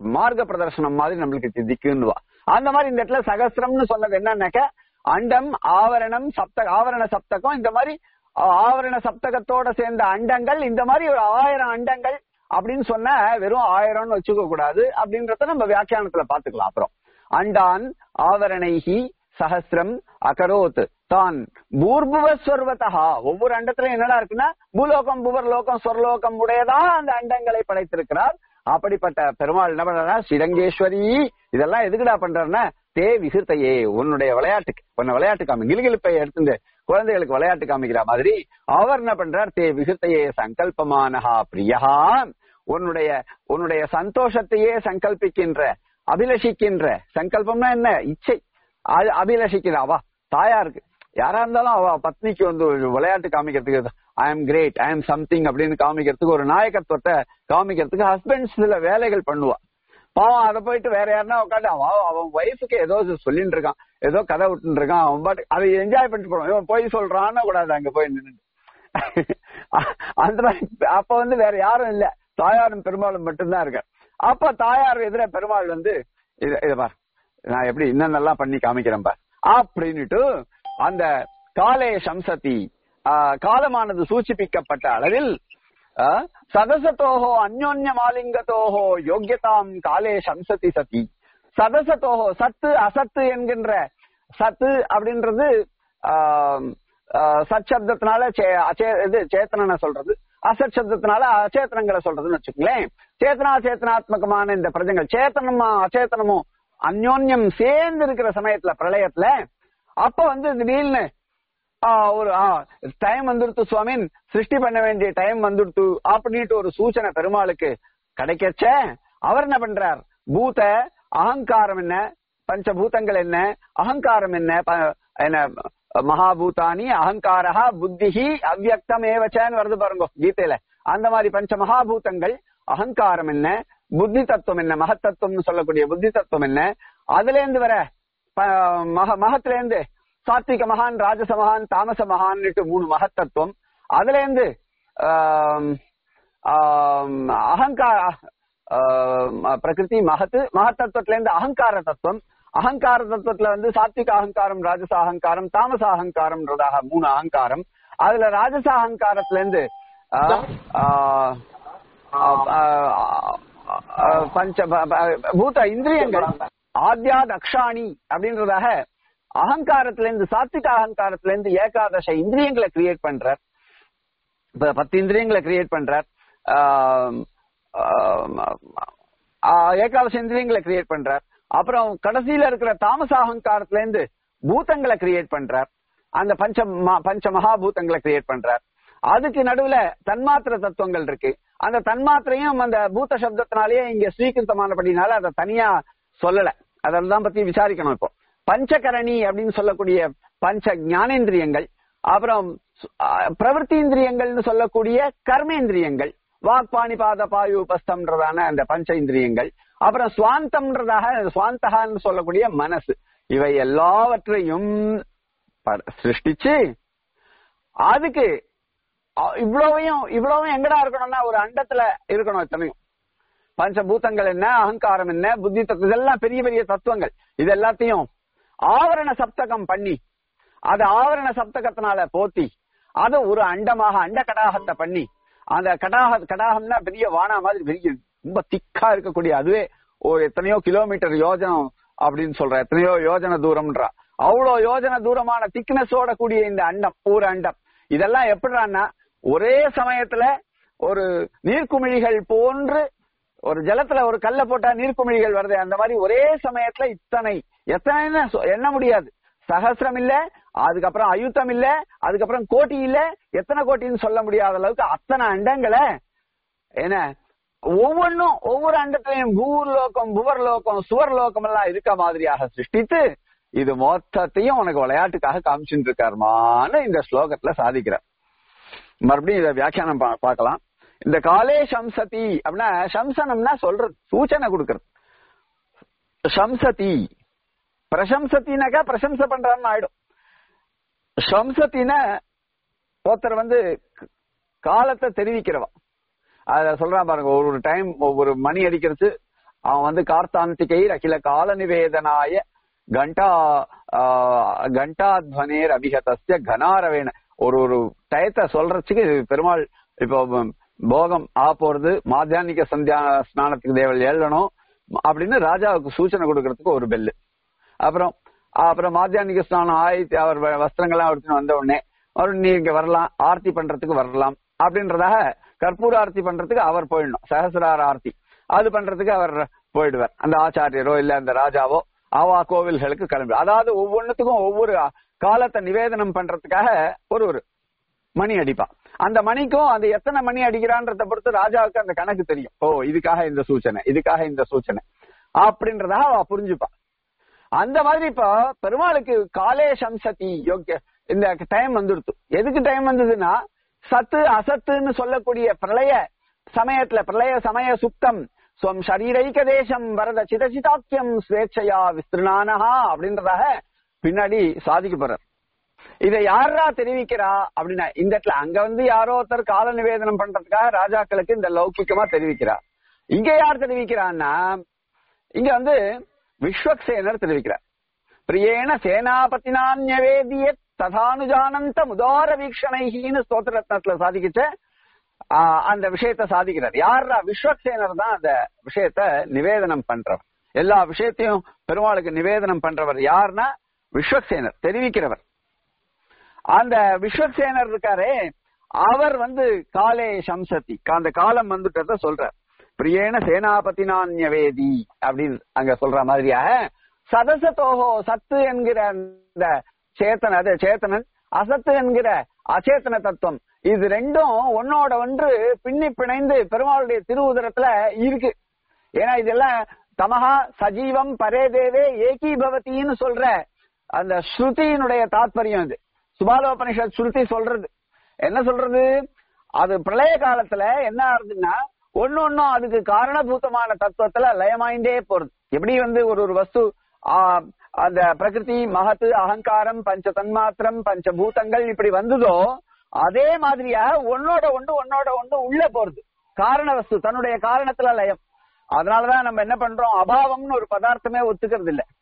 மார்க்க பிரதர்சனம் மாதிரி நம்மளுக்கு திக்குன்னுவா அந்த மாதிரி இந்த இடத்துல சகசிரம்னு சொன்னது என்னன்னாக்க அண்டம் ஆவரணம் சப்த ஆவரண சப்தகம் இந்த மாதிரி ஆ- ஆவரண சப்தகத்தோட சேர்ந்த அண்டங்கள் இந்த மாதிரி ஒரு ஆயிரம் அண்டங்கள் அப்படின்னு சொன்னா வெறும் ஆயிரம்னு வச்சுக்க கூடாது அப்படின்றத நம்ம வியாக்கியானத்துல பாத்துக்கலாம் அப்புறம் அண்டான் ஆவரணைஹி சஹசிரம் அகரோத் தான் பூர்புவஸ்வர்வதா ஒவ்வொரு அண்டத்துல என்னடா இருக்குன்னா பூலோகம் புவர்லோகம் சொர்லோகம் உடையதா அந்த அண்டங்களை படைத்திருக்கிறார் அப்படிப்பட்ட பெருமாள் என்ன பண்றாரா ஸ்ரீரங்கேஸ்வரி இதெல்லாம் எதுக்குடா பண்றாருன்னா தே விகிருத்தையே உன்னுடைய விளையாட்டுக்கு உன்னை விளையாட்டு காமி கிலுகிலுப்பை எடுத்து குழந்தைகளுக்கு விளையாட்டு காமிக்கிற மாதிரி அவர் என்ன பண்றார் தே விகிருத்தையே சங்கல்பமானஹா பிரியஹா உன்னுடைய உன்னுடைய சந்தோஷத்தையே சங்கல்பிக்கின்ற அபிலஷிக்கின்ற சங்கல்பம்னா என்ன இச்சை அது அபிலஷிக்கிற அவா தாயாருக்கு யாரா இருந்தாலும் அவ பத்னிக்கு வந்து ஒரு விளையாட்டு காமிக்கிறதுக்கு I am great I am something அப்படின்னு காமிக்கிறதுக்கு ஒரு நாயகத்துவத்தை காமிக்கிறதுக்கு ஹஸ்பண்ட் சில வேலைகள் பண்ணுவா பாவம் அதை போயிட்டு வேற யாருன்னா உட்காந்து அவன் அவன் ஒய்ஃபுக்கு ஏதோ சொல்லிட்டு இருக்கான் ஏதோ கதை விட்டுட்டு இருக்கான் அவன் பாட்டு அதை என்ஜாய் பண்ணிட்டு போறான் இவன் போய் சொல்றான்னு கூடாது அங்க போய் நின்று அந்த மாதிரி அப்ப வந்து வேற யாரும் இல்ல தாயாரும் பெருமாளும் மட்டும்தான் இருக்க அப்ப தாயார் எதிர பெருமாள் வந்து இத இத பார் நான் எப்படி என்னென்னலாம் பண்ணி காமிக்கிறேன் பார் அப்படின்னுட்டு அந்த காலே சம்சதி ஆஹ், காலமானது சூச்சிப்பிக்கப்பட்ட அளவில் ஆஹ், சதசத்தோஹோ அந்யோன்ய மாலிங்கத்தோஹோ யோக்கியதாம் காலே சம்சதி சதி சதசத்தோஹோ சத்து அசத்து என்கின்ற சத்து அப்படின்றது ஆஹ், ஆஹ், சத் சப்தத்தினால சே- அச்சே- இது சேத்தனனை சொல்றது அசத் சப்தத்தினால அச்சேத்தனங்களை சொல்றதுன்னு வச்சுக்கோங்களேன் சேத்தனா சேத்தனாத்மகமான இந்த பிரஜங்கள் சேத்தனமா அச்சேத்தனமும் அந்யோன்யம் சேர்ந்து இருக்கிற சமயத்துல பிரளயத்துல அப்ப வந்து திடீர்னு ஆ, ஒரு டைம் வந்துடுத்து சுவாமின் சிருஷ்டி பண்ண வேண்டிய டைம் வந்துடுத்து அப்படின்ட்டு ஒரு சூச்சனை பெருமாளுக்கு கிடைக்கச்ச அவர் என்ன பண்றார் பூத அகங்காரம் என்ன பஞ்சபூதங்கள் என்ன அகங்காரம் என்ன ப- என்ன மகாபூதானி அகங்காரா புத்திஹி அவ்யக்தம் ஏவச்சன்னு வருது பாருங்க கீதையில அந்த மாதிரி பஞ்ச மகாபூதங்கள் அகங்காரம் என்ன புத்தி தத்துவம் என்ன மகத்தத்துவம்னு சொல்லக்கூடிய புத்தி தத்துவம் என்ன அதுல இருந்து வர ப- மக மகத்துல இருந்து சாத்விக மகான் ராஜச மகான் தாமச மகான்னுட்டு மூணு மகத்தத்துவம் அதுல இருந்து ஆம், ஆம், அகங்கார ஆம், பிரகிருதி மகத்து மகத்தத்துவத்துல இருந்து அகங்கார தத்துவம் அகங்கார தத்துவத்துல வந்து சாத்விக அகங்காரம் ராஜச அகங்காரம் தாமச அகங்காரம்ன்றதாக மூணு அகங்காரம் அதுல ராஜச அகங்காரத்துல இருந்து ஆ, ஆ, ஆ, ஆ, ஆ, பஞ்ச ப- ப- பூத இந்திரியங்கள் ஆத்யாத் அக்ஷாணி அப்படின்றதாக அகங்காரத்துல இருந்து சாத்விக அகங்காரத்துல இருந்து ஏகாதச இந்திரியங்களை கிரியேட் பண்றார் இப்ப பத்து இந்திரியங்களை கிரியேட் பண்றார் ஆம், ஆம், ஆ, ஏகாதச இந்திரியங்களை கிரியேட் பண்றார் அப்புறம் கடைசியில இருக்கிற தாமச அகங்காரத்துல இருந்து பூதங்களை கிரியேட் பண்றார் அந்த பஞ்ச ம- பஞ்ச மகாபூதங்களை கிரியேட் பண்றார் அதுக்கு நடுவுல தன்மாத்திர தத்துவங்கள் இருக்கு அந்த தன்மாத்திரையும் அந்த பூத சப்தத்தினாலேயே இங்க ஸ்வீகிருத்தமானபடினால அதை தனியா சொல்லல அதெல்லாம் பத்தி விசாரிக்கணும் இப்போ பஞ்சகரணி அப்படின்னு சொல்லக்கூடிய பஞ்ச ஞானேந்திரியங்கள் அப்புறம் சு- ஆ, பிரவൃத்தி இந்திரியங்கள்னு சொல்லக்கூடிய கர்மேந்திரியங்கள் வாக்பாணி பாத பாயு உபஸ்தம்ன்றதான அந்த பஞ்ச இந்திரியங்கள் அப்புறம் சுவாந்தம்ன்றதாக சுவாந்தகான்னு சொல்லக்கூடிய மனசு இவை எல்லாவற்றையும் பட- சிருஷ்டிச்சு அதுக்கு அ- இவ்வளவையும் இவ்வளவும் எங்கடா இருக்கணும்னா ஒரு அண்டத்துல இருக்கணும் இத்தனையும் பஞ்சபூதங்கள் என்ன அகங்காரம் என்ன புத்தி தத்துவம் இதெல்லாம் பெரிய பெரிய தத்துவங்கள் இது எல்லாத்தையும் ஆவரண சப்தகம் பண்ணி அது ஆவரண சப்தகத்தினால போத்தி அது ஒரு அண்டமாக அண்ட கடாகத்தை பண்ணி அந்த கடாக கடாகம்னா பெரிய வானா மாதிரி பெரிய ரொம்ப திக்கா இருக்கக்கூடிய அதுவே ஒரு எத்தனையோ கிலோமீட்டர் யோஜனம் அப்படின்னு சொல்ற எத்தனையோ யோஜன தூரம்ன்றா அவ்வளோ யோஜன தூரமான திக்னஸோட கூடிய இந்த அண்டம் ஒரு அண்டம் இதெல்லாம் எப்படிறான்னா ஒரே சமயத்துல ஒரு நீர்க்குமிழிகள் போன்று ஒரு ஜலத்துல ஒரு கல்ல போட்டா நீர்க்குமிழிகள் வருது அந்த மாதிரி ஒரே சமயத்துல இத்தனை எத்தனைன்னு சொ- எண்ண முடியாது சகசிரம் இல்ல அதுக்கப்புறம் அயுத்தம் இல்ல அதுக்கப்புறம் கோட்டி இல்ல எத்தனை கோட்டின்னு சொல்ல முடியாத அளவுக்கு அத்தனை அண்டங்களை என்ன ஒவ்வொன்றும் ஒவ்வொரு அண்டத்திலையும் பூர்லோகம் புவர்லோகம் சுவர்லோகம் எல்லாம் இருக்க மாதிரியாக சிருஷ்டித்து இது மொத்தத்தையும் உனக்கு விளையாட்டுக்காக காமிச்சுட்டு இருக்காருமான்னு இந்த ஸ்லோகத்துல சாதிக்கிறார் மறுபடியும் இதை வியாக்கியானம் பா- பார்க்கலாம் இந்த காலே சம்சதி அப்படின்னா சம்சனம்னா சொல்றது சூச்சனை கொடுக்கறது சம்சதி பிரசம்சத்தினாக்கா பிரசம்சை பண்றான்னு ஆயிடும் சம்சத்தின ஒருத்தர் வந்து க- காலத்தை தெரிவிக்கிறவா அத சொல்றான் பாருங்க ஒரு டைம் ஒவ்வொரு மணி அடிக்கிறது அவன் வந்து கார்த்தாந்திகை அகில கால நிவேதனாய கண்டா ஆஹ், கண்டாத்வனேர் அபிகதஸ்ய கனாரவேன ஒரு ஒரு டயத்தை சொல்றதுக்கு பெருமாள் இப்போ ம், போகம் ஆ போறது மாத்தியானிக சந்தியா ஸ்நானத்துக்கு தேவல் எழணும் அப்படின்னு ராஜாவுக்கு சூச்சனை கொடுக்கறதுக்கு ஒரு பெல்லு அப்புறம் அப்புறம் மாத்தியானிக ஸ்நானம் ஆயிரத்தி அவர் வ- வஸ்திரங்கள்லாம் எடுத்துன்னு வந்த உடனே அவர் நீ இங்க வரலாம் ஆர்த்தி பண்றதுக்கு வரலாம் அப்படின்றதாக கற்பூர ஆர்த்தி பண்றதுக்கு அவர் போயிடணும் சகசிரார ஆர்த்தி அது பண்றதுக்கு அவர் போயிடுவார் அந்த ஆச்சாரியரோ இல்ல அந்த ராஜாவோ அவா கோவில்களுக்கு கிளம்பி அதாவது ஒவ்வொன்றுத்துக்கும் ஒவ்வொரு காலத்தை நிவேதனம் பண்றதுக்காக ஒரு ஒரு மணி அடிப்பா அந்த மணிக்கும் அந்த எத்தனை மணி அடிக்கிறான்றத பொறுத்து ராஜாவுக்கு அந்த கணக்கு தெரியும் ஓ இதுக்காக இந்த சூச்சனை இதுக்காக இந்த சூச்சனை அப்படின்றதாக அவ புரிஞ்சுப்பா அந்த மாதிரி இப்ப பெருமாளுக்கு காலே சம்சதி யோக்கிய இந்த டைம் வந்துடுத்து எதுக்கு டைம் வந்ததுன்னா சத்து அசத்துன்னு சொல்லக்கூடிய பிரளய சமயத்துல பிரளய சமய சுத்தம் ஸ்வம் ஷரீரைக தேசம் வரத சிதசிதாக்கியம் ஸ்வேச்சையா விஸ்திருணானஹா அப்படின்றதாக பின்னாடி சாதிக்க போறார் இதை யாரா தெரிவிக்கிறா அப்படின்னா இந்த இடத்துல அங்க வந்து யாரோ ஒருத்தர் கால நிவேதனம் பண்றதுக்காக ராஜாக்களுக்கு இந்த லௌகிக்கமா தெரிவிக்கிறா இங்க யார் தெரிவிக்கிறான்னா இங்க வந்து விஸ்வக்சேனர் தெரிவிக்கிறார் பிரியேன சேனாபதினான்யவேதிய ததானுஜானந்த முதார வீக்ஷணைகின்னு ஸ்தோத்திர ரத்னத்துல சாதிக்கிச்ச ஆஹ் அந்த விஷயத்தை சாதிக்கிறார் யாரா விஸ்வக்சேனர் தான் அந்த விஷயத்த நிவேதனம் பண்றவர் எல்லா விஷயத்தையும் பெருமாளுக்கு நிவேதனம் பண்றவர் யாருன்னா விஸ்வக்சேனர் தெரிவிக்கிறவர் அந்த விஸ்வக்சேனர் இருக்காரே அவர் வந்து காலே சம்சதி அந்த காலம் வந்துட்டத சொல்றார் பிரியேன சேனாபதினான்யவேதி அப்படின்னு அங்க சொல்ற மாதிரியாக சதசதோஹோ சத்து என்கிற அந்த சேத்தன அது சேத்தனன் அசத்து என்கிற அச்சேத்தன தத்துவம் இது ரெண்டும் ஒன்னோட ஒன்று பின்னி பிணைந்து பெருமாளுடைய திருவுதரத்துல இருக்கு ஏன்னா இதெல்லாம் தமஹா சஜீவம் பரே தேவே ஏகீபவத்தின்னு சொல்ற அந்த ஸ்ருதியினுடைய தாத்பரியம் இது சுபாலோபனிஷத் ஸ்ருதி சொல்றது என்ன சொல்றது அது பிரளய காலத்துல என்ன ஆகுதுன்னா ஒன்னு ஒன்னும் அதுக்கு காரணபூதமான தத்துவத்துல லயமாயிண்டே போறது எப்படி வந்து ஒரு ஒரு வஸ்து ஆ, அந்த பிரகிருதி மகத்து அகங்காரம் பஞ்ச தன்மாத்திரம் பஞ்சபூதங்கள் இப்படி வந்ததோ அதே மாதிரியா ஒன்னோட ஒன்று ஒன்னோட ஒன்று உள்ள போறது காரண வஸ்து தன்னுடைய காரணத்துல லயம் அதனாலதான் நம்ம என்ன பண்றோம் அபாவம்னு ஒரு பதார்த்தமே ஒத்துக்கிறது இல்ல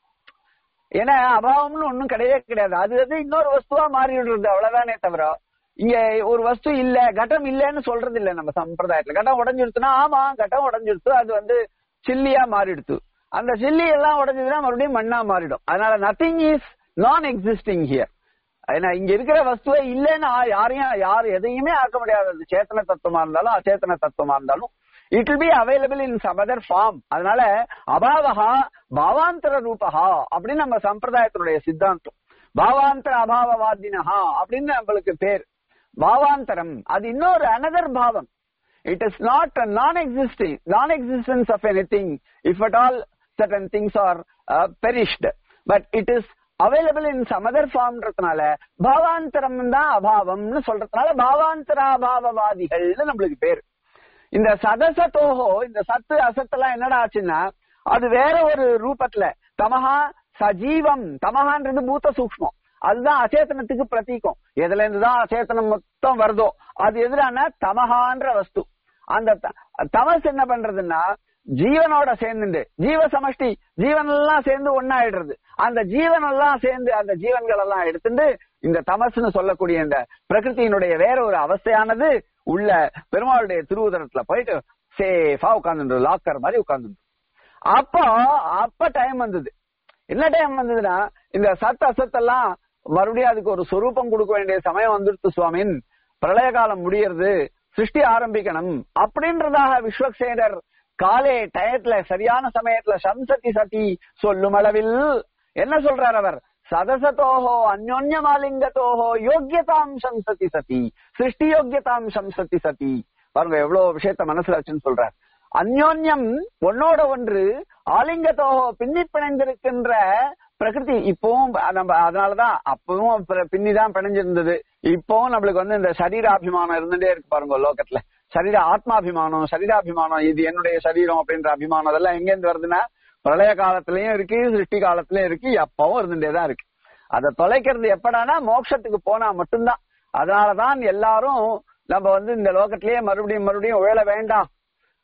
ஏன்னா அபாவம்னு ஒண்ணும் கிடையவே கிடையாது அது அது இன்னொரு வஸ்துவா மாறிடுறது அவ்வளவுதானே தவிர இங்க ஒரு வஸ்து இல்ல கட்டம் இல்லன்னு சொல்றது இல்ல நம்ம சம்பிரதாயத்துல கட்டம் உடஞ்சிடுச்சுன்னா ஆமா கட்டம் உடஞ்சிடுச்சு அது வந்து சில்லியா மாறிடுச்சு அந்த சில்லி எல்லாம் உடஞ்சதுன்னா மறுபடியும் மண்ணா மாறிடும் அதனால nothing is non existing here ஏன்னா இங்க இருக்கிற வஸ்துவை இல்லைன்னு ஆ- யாரையும் யார் எதையுமே ஆக்க முடியாது அது சேத்தன தத்துவமா இருந்தாலும் அச்சேத்தன தத்துவமா இருந்தாலும் it will be available in some other form அதனால அபாவஹா பாவாந்தர ரூபஹா அப்படின்னு நம்ம சம்பிரதாயத்தினுடைய சித்தாந்தம் பாவாந்தர அபாவவாதினஹா அப்படின்னு நம்மளுக்கு பேர் பாவாந்தரம் அது இன்னொரு அனதர் பாவம் it is not a non-existing non-existence of anything if at all certain things are uh, perished but it is available in some other formன்றதுனால பாவாந்தரம் தான் அபாவம்னு சொல்றதுனால பாவாந்தராபாவவாதிகள்னு நம்மளுக்கு பேர் இந்த சதசத்தோஹோ இந்த சத்து அசத்தெல்லாம் என்னடா ஆச்சுன்னா அது வேற ஒரு ரூபத்துல தமஹா சஜீவம் தமஹான்றது பூத்த சூக்ஷ்மம் அதுதான் அச்சேதனத்துக்கு பிரதீகம் எதுல இருந்து தான் அச்சேதனம் மொத்தம் வருதோ அது எதிரான தமஹான்ற வஸ்து அந்த த- தமஸ் என்ன பண்றதுன்னா ஜீவனோட சேர்ந்துண்டு ஜீவ சமஷ்டி ஜீவன் எல்லாம் சேர்ந்து ஒன்னாயிடுறது அந்த ஜீவன் எல்லாம் சேர்ந்து அந்த ஜீவன்கள் எல்லாம் எடுத்துட்டு இந்த தமஸ்னு சொல்லக்கூடிய இந்த பிரகிருதியினுடைய வேற ஒரு அவஸ்தையானது உள்ள பெருமாளுடைய திருவுதரத்துல போயிட்டு சேஃபா உட்கார்ந்து லாக்கர் மாதிரி உட்கார்ந்து அப்போ அப்ப டைம் வந்தது என்ன டைம் வந்ததுன்னா இந்த சத் அசத்தெல்லாம் மறுபடியும் அதுக்கு ஒரு சொரூபம் கொடுக்க வேண்டிய சமயம் வந்துடுத்து சுவாமின் பிரளய காலம் முடியறது சிருஷ்டி ஆரம்பிக்கணும் அப்படின்றதாக விஸ்வக்சேனர் காலே டயத்துல சரியான சமயத்துல சம்சதி சதி சொல்லும் அளவில் என்ன சொல்றார் அவர் சதசதோஹோ அந்யோன்யமாலிங்கத்தோஹோ யோக்கியதாம் சம்சதி சதி சிருஷ்டி யோக்கியதாம் சம்சதி சதி பாருங்க எவ்வளவு விஷயத்த மனசுல வச்சுன்னு சொல்றார் அந்யோன்யம் ஒன்னோட ஒன்று ஆலிங்கத்தோஹோ பின்னி பிணைந்திருக்கின்ற பிரகிருதி இப்பவும் நம்ம அதனாலதான் அப்பவும் பிற- பின்னிதான் பிணைஞ்சிருந்தது இப்பவும் நம்மளுக்கு வந்து இந்த சரீராபிமானம் இருந்துட்டே இருக்கு பாருங்க லோகத்துல சரீர ஆத்மாபிமானம் சரீராபிமானம் இது என்னுடைய சரீரம் அப்படின்ற அபிமானம் அதெல்லாம் எங்க இருந்து வருதுன்னா பிரளய காலத்திலயும் இருக்கு சிருஷ்டி காலத்திலயும் இருக்கு எப்பவும் இருந்துட்டே தான் இருக்கு அதை தொலைக்கிறது எப்படானா மோட்சத்துக்கு போனா மட்டும்தான் அதனாலதான் எல்லாரும் நம்ம வந்து இந்த லோகத்திலேயே மறுபடியும் மறுபடியும் உழல வேண்டாம்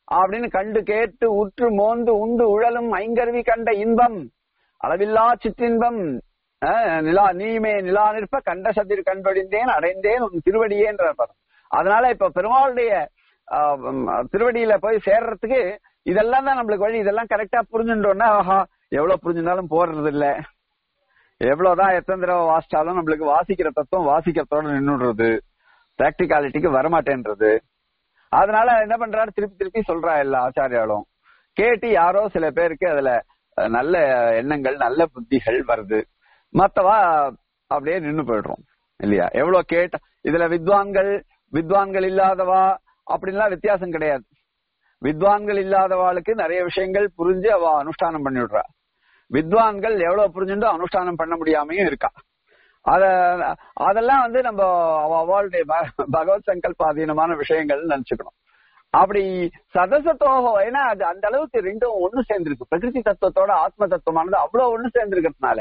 அப்படின்னு கண்டு கேட்டு உற்று மோந்து உண்டு உழலும் ஐங்கருவி கண்ட இன்பம் அளவில்லா சிற்றின்பம் அஹ், நிலா நீமே நிலா நிற்ப கண்ட சதிர் கண்படிந்தேன் அடைந்தேன் உன் திருவடியேன்ற பதம் அதனால இப்ப பெருமாளுடைய ஆஹ், உம், திருவடியில போய் சேர்றதுக்கு இதெல்லாம் தான் நம்மளுக்கு வழி இதெல்லாம் கரெக்டா புரிஞ்சுட்டோம்னா ஆஹா எவ்வளவு புரிஞ்சிருந்தாலும் போறது இல்ல எவ்வளவுதான் எத்தனை தடவை வாசிச்சாலும் நம்மளுக்கு வாசிக்கிற தத்துவம் வாசிக்கிறதோட நின்னுடுறது பிராக்டிகாலிட்டிக்கு வரமாட்டேன்றது அதனால என்ன பண்றாரு திருப்பி திருப்பி சொல்றா எல்லா ஆச்சாரியாலும் கேட்டு யாரோ சில பேருக்கு அதுல அஹ், நல்ல எண்ணங்கள் நல்ல புத்திகள் வருது மத்தவா அப்படியே நின்னு போயிடுறோம் இல்லையா எவ்வளவு கேட்ட இதுல வித்வான்கள் வித்வான்கள் இல்லாதவா அப்படின்லாம் வித்தியாசம் கிடையாது வித்வான்கள் இல்லாதவாளுக்கு நிறைய விஷயங்கள் புரிஞ்சு அவ அனுஷ்டானம் பண்ணி விடுறா வித்வான்கள் எவ்வளவு புரிஞ்சுட்டோ அனுஷ்டானம் பண்ண முடியாமையும் இருக்கா அத அதெல்லாம் வந்து நம்ம அவ- அவளுடைய ப- பகவத் சங்கல்ப அதீனமான விஷயங்கள் நினைச்சுக்கணும் அப்படி சதசத்தோகோ ஏன்னா அது அந்த அளவுக்கு ரெண்டும் ஒண்ணு சேர்ந்திருக்கு பிரகிருதி தத்துவத்தோட ஆத்ம தத்துவமானது அவ்வளவு ஒண்ணு சேர்ந்திருக்கிறதுனால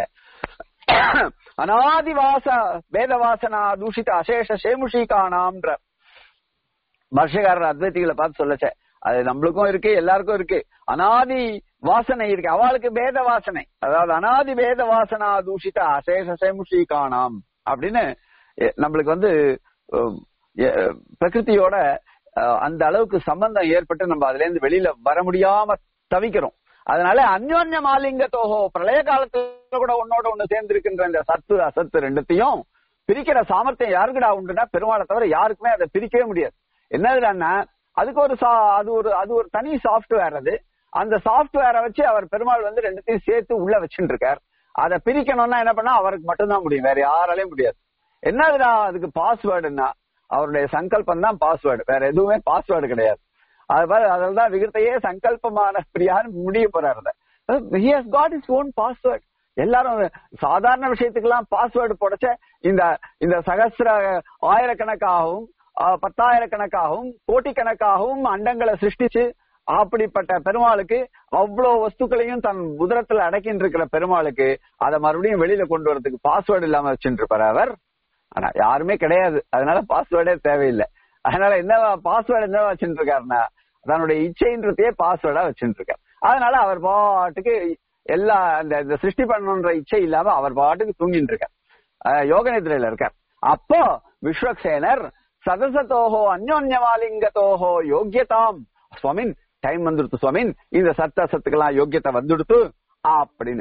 அனாதிவாச வேதவாசனா தூஷித அசேஷ சேமுஷிகானாம்ன்ற பாஷ்யக்காரர் அத்வைத்திகளை பார்த்து சொல்லச்சே அது நம்மளுக்கும் இருக்கு எல்லாருக்கும் இருக்கு அனாதி வாசனை இருக்கு அவளுக்கு பேத வாசனை அதாவது அனாதி பேத வாசனா தூஷித அசேஷ சேமுஷிகானாம் அப்படின்னு எ- நம்மளுக்கு வந்து அஹ், எ- பிரகிருதியோட அஹ், அந்த அளவுக்கு சம்பந்தம் ஏற்பட்டு நம்ம அதுல இருந்து வெளியில வர முடியாம தவிக்கிறோம் அதனால அந்யோன்ய மாலிங்கத்தோஹோ பிரளய காலத்துல கூட ஒன்னோட ஒண்ணு சேர்ந்திருக்கின்ற இந்த சத்து அசத்து ரெண்டுத்தையும் பிரிக்கிற சாமர்த்தியம் யாருக்குடா உண்டுன்னா பெருமாளை தவிர யாருக்குமே அதை பிரிக்கவே முடியாது என்னதுடான்னா அதுக்கு ஒரு சா- அது ஒரு அது ஒரு தனி சாஃப்ட்வேர் அது அந்த சாஃப்ட்வேரை வச்சு அவர் பெருமாள் வந்து ரெண்டுத்தையும் சேர்த்து உள்ள வச்சுட்டு இருக்கார் அதை பிரிக்கணும்னா என்ன பண்ணா அவருக்கு மட்டும்தான் முடியும் வேற யாராலையும் முடியாது என்னதுடா அதுக்கு பாஸ்வேர்டுன்னா அவருடைய சங்கல்பம் தான் பாஸ்வேர்டு வேற எதுவுமே பாஸ்வேர்டு கிடையாது அது மாதிரி அதில் தான் விகிருத்தையே சங்கல்பமான பிரியான்னு முடிய போறாரு he has got his own password எல்லாரும் சாதாரண விஷயத்துக்கெல்லாம் பாஸ்வேர்டு போடச்ச இந்த இந்த சகசிர ஆயிரக்கணக்காகவும் ஆஹ், பத்தாயிரக்கணக்காகவும் கோடிக்கணக்காகவும் அண்டங்களை சிருஷ்டிச்சு அப்படிப்பட்ட பெருமாளுக்கு அவ்வளவு வஸ்துக்களையும் தன் உதரத்துல அடக்கின்னு இருக்கிற பெருமாளுக்கு அதை மறுபடியும் வெளியில கொண்டு வரதுக்கு பாஸ்வேர்டு இல்லாம வச்சுட்டு இருப்பாரு அவர் ஆனா யாருமே கிடையாது அதனால பாஸ்வேர்டே தேவையில்லை அதனால என்ன பாஸ்வேர்டு என்ன வச்சுட்டு இருக்காருன்னா தன்னுடைய இச்சைன்றதையே பாஸ்வேர்டா வச்சுட்டு இருக்காரு அதனால அவர் பாட்டுக்கு எல்லா அந்த இந்த சிருஷ்டி பண்ணணுன்ற இச்சை இல்லாம அவர் பாட்டுக்கு தூங்கிட்டு இருக்கார் அஹ் யோக நிதிரையில இருக்கார் அப்போ விஸ்வக்சேனர் சதசத்தோஹோ அந்யோன்யமாலிங்கத்தோஹோ யோக்கியதாம் சுவாமின் டைம் வந்துடுத்து சுவாமின் இந்த சத்த சத்துக்கெல்லாம் யோக்கியத்தை வந்துடுத்து அப்படின்னு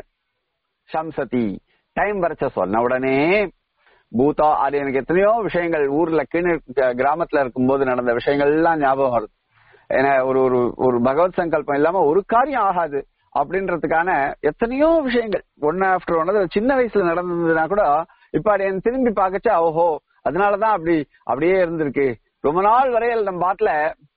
சம்சதி டைம் வரைச்ச சொன்ன உடனே பூதா அது எனக்கு எத்தனையோ விஷயங்கள் ஊர்ல கீழே கிராமத்துல இருக்கும்போது நடந்த விஷயங்கள் எல்லாம் ஞாபகம் வருது ஏன்னா ஒரு ஒரு ஒரு பகவத் சங்கல்பம் இல்லாம ஒரு காரியம் ஆகாது அப்படின்றதுக்கான எத்தனையோ விஷயங்கள் ஒன்னு ஆஃப்டர் ஒன் சின்ன வயசுல நடந்ததுன்னா கூட இப்ப அது என் திரும்பி பார்க்கச்சா ஓஹோ அதனாலதான் அப்படி அப்படியே இருந்திருக்கு ரொம்ப நாள் வரையில் நம்ம பாட்டுல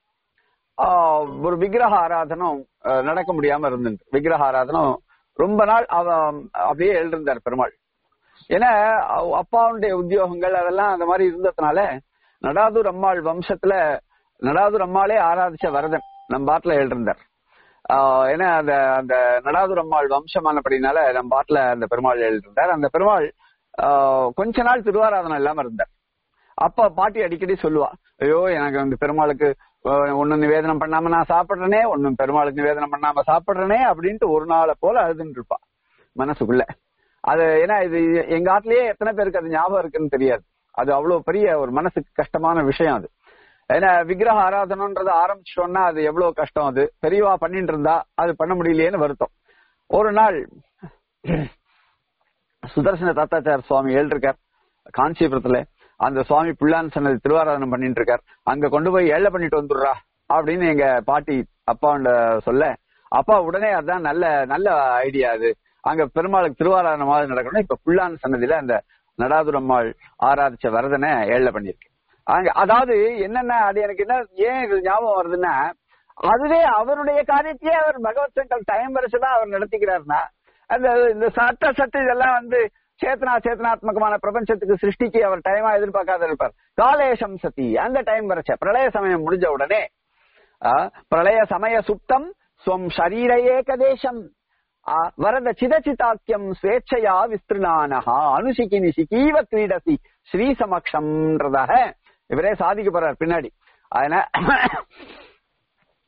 ஆஹ், ஒரு விக்கிரக ஆராதனம் ஆஹ், நடக்க முடியாம இருந்துட்டு விக்கிரக ஆராதனம் ரொம்ப நாள் அவ அப்படியே எழுந்திருந்தார் பெருமாள் ஏன்னா அவ- அப்பாவுடைய உத்தியோகங்கள் அதெல்லாம் அந்த மாதிரி இருந்ததுனால நடாதூர் அம்மாள் வம்சத்துல நடாதூர் அம்மாளே ஆராதிச்ச வரதன் நம்ம பாட்டுல எழுந்திருந்தார் ஆஹ் ஏன்னா அந்த அந்த நடாதூர் அம்மாள் வம்சமானபடினால நம்ம பாட்டுல அந்த பெருமாள் எழுதிருந்தார் அந்த பெருமாள் ஆஹ் கொஞ்ச நாள் திருவாராதனம் இல்லாம இருந்தார் அப்ப பாட்டி அடிக்கடி சொல்லுவா ஐயோ எனக்கு வந்து பெருமாளுக்கு ஆஹ், ஒண்ணு நிவேதனம் பண்ணாம நான் சாப்பிடுறேனே ஒண்ணும் பெருமாளுக்கு நிவேதனம் பண்ணாம சாப்பிடுறேனே அப்படின்ட்டு ஒரு நாளை போல அழுதுன்னு இருப்பா மனசுக்குள்ள அது ஏன்னா இது எங்க ஆட்லயே எத்தனை பேருக்கு அது ஞாபகம் இருக்குன்னு தெரியாது அது அவ்வளவு பெரிய ஒரு மனசுக்கு கஷ்டமான விஷயம் அது ஏன்னா விக்கிரக ஆராதனன்றதை ஆரம்பிச்சோம்னா அது எவ்வளவு கஷ்டம் அது பெரியவா பண்ணிட்டு இருந்தா அது பண்ண முடியலையேன்னு வருத்தம் ஒரு நாள் சுதர்சன தாத்தாச்சார சுவாமி எழுதிருக்கார் காஞ்சிபுரத்துல அந்த சுவாமி பிள்ளான் சன்னதி திருவாராதனம் பண்ணிட்டு இருக்கார் அங்க கொண்டு போய் ஏழை பண்ணிட்டு வந்துடுறா அப்படின்னு எங்க பாட்டி அப்பாண்ட சொல்ல அப்பா உடனே அதான் நல்ல நல்ல ஐடியா அது அங்க பெருமாளுக்கு திருவாராதனமாக நடக்கணும் இப்ப புல்லான் சன்னதியில அந்த நடாதுரம்மாள் ஆராதிச்ச வரதனை ஏழை பண்ணிருக்கு அங்க அதாவது என்னென்ன அது எனக்கு என்ன ஏன் இது ஞாபகம் வருதுன்னா அதுவே அவருடைய காரியத்தையே அவர் பகவத் சங்கல் டைம் வரைச்சுதான் அவர் நடத்திக்கிறாருன்னா அந்த இந்த சட்ட சட்டு இதெல்லாம் வந்து சேத்தனா சேத்தனாத்மகமான பிரபஞ்சத்துக்கு சிருஷ்டிக்கு அவர் டைமா எதிர்பார்க்காத இருப்பார் காலேஷம் சதி அந்த டைம் வரைச்ச பிரளய சமயம் முடிஞ்ச உடனே ஆ, பிரளய சமய சுப்தம் ஸ்வம் ஷரீர ஏகதேசம் ஆ, வரத சிதச்சிதாக்கியம் ஸ்வேச்சையா விஸ்திருநானஹா அனுசிக்கி நிசிக்கீவ கிரீடசி ஸ்ரீ சமக்ஷம்ன்றதாக இவரே சாதிக்க போறார் பின்னாடி அதனால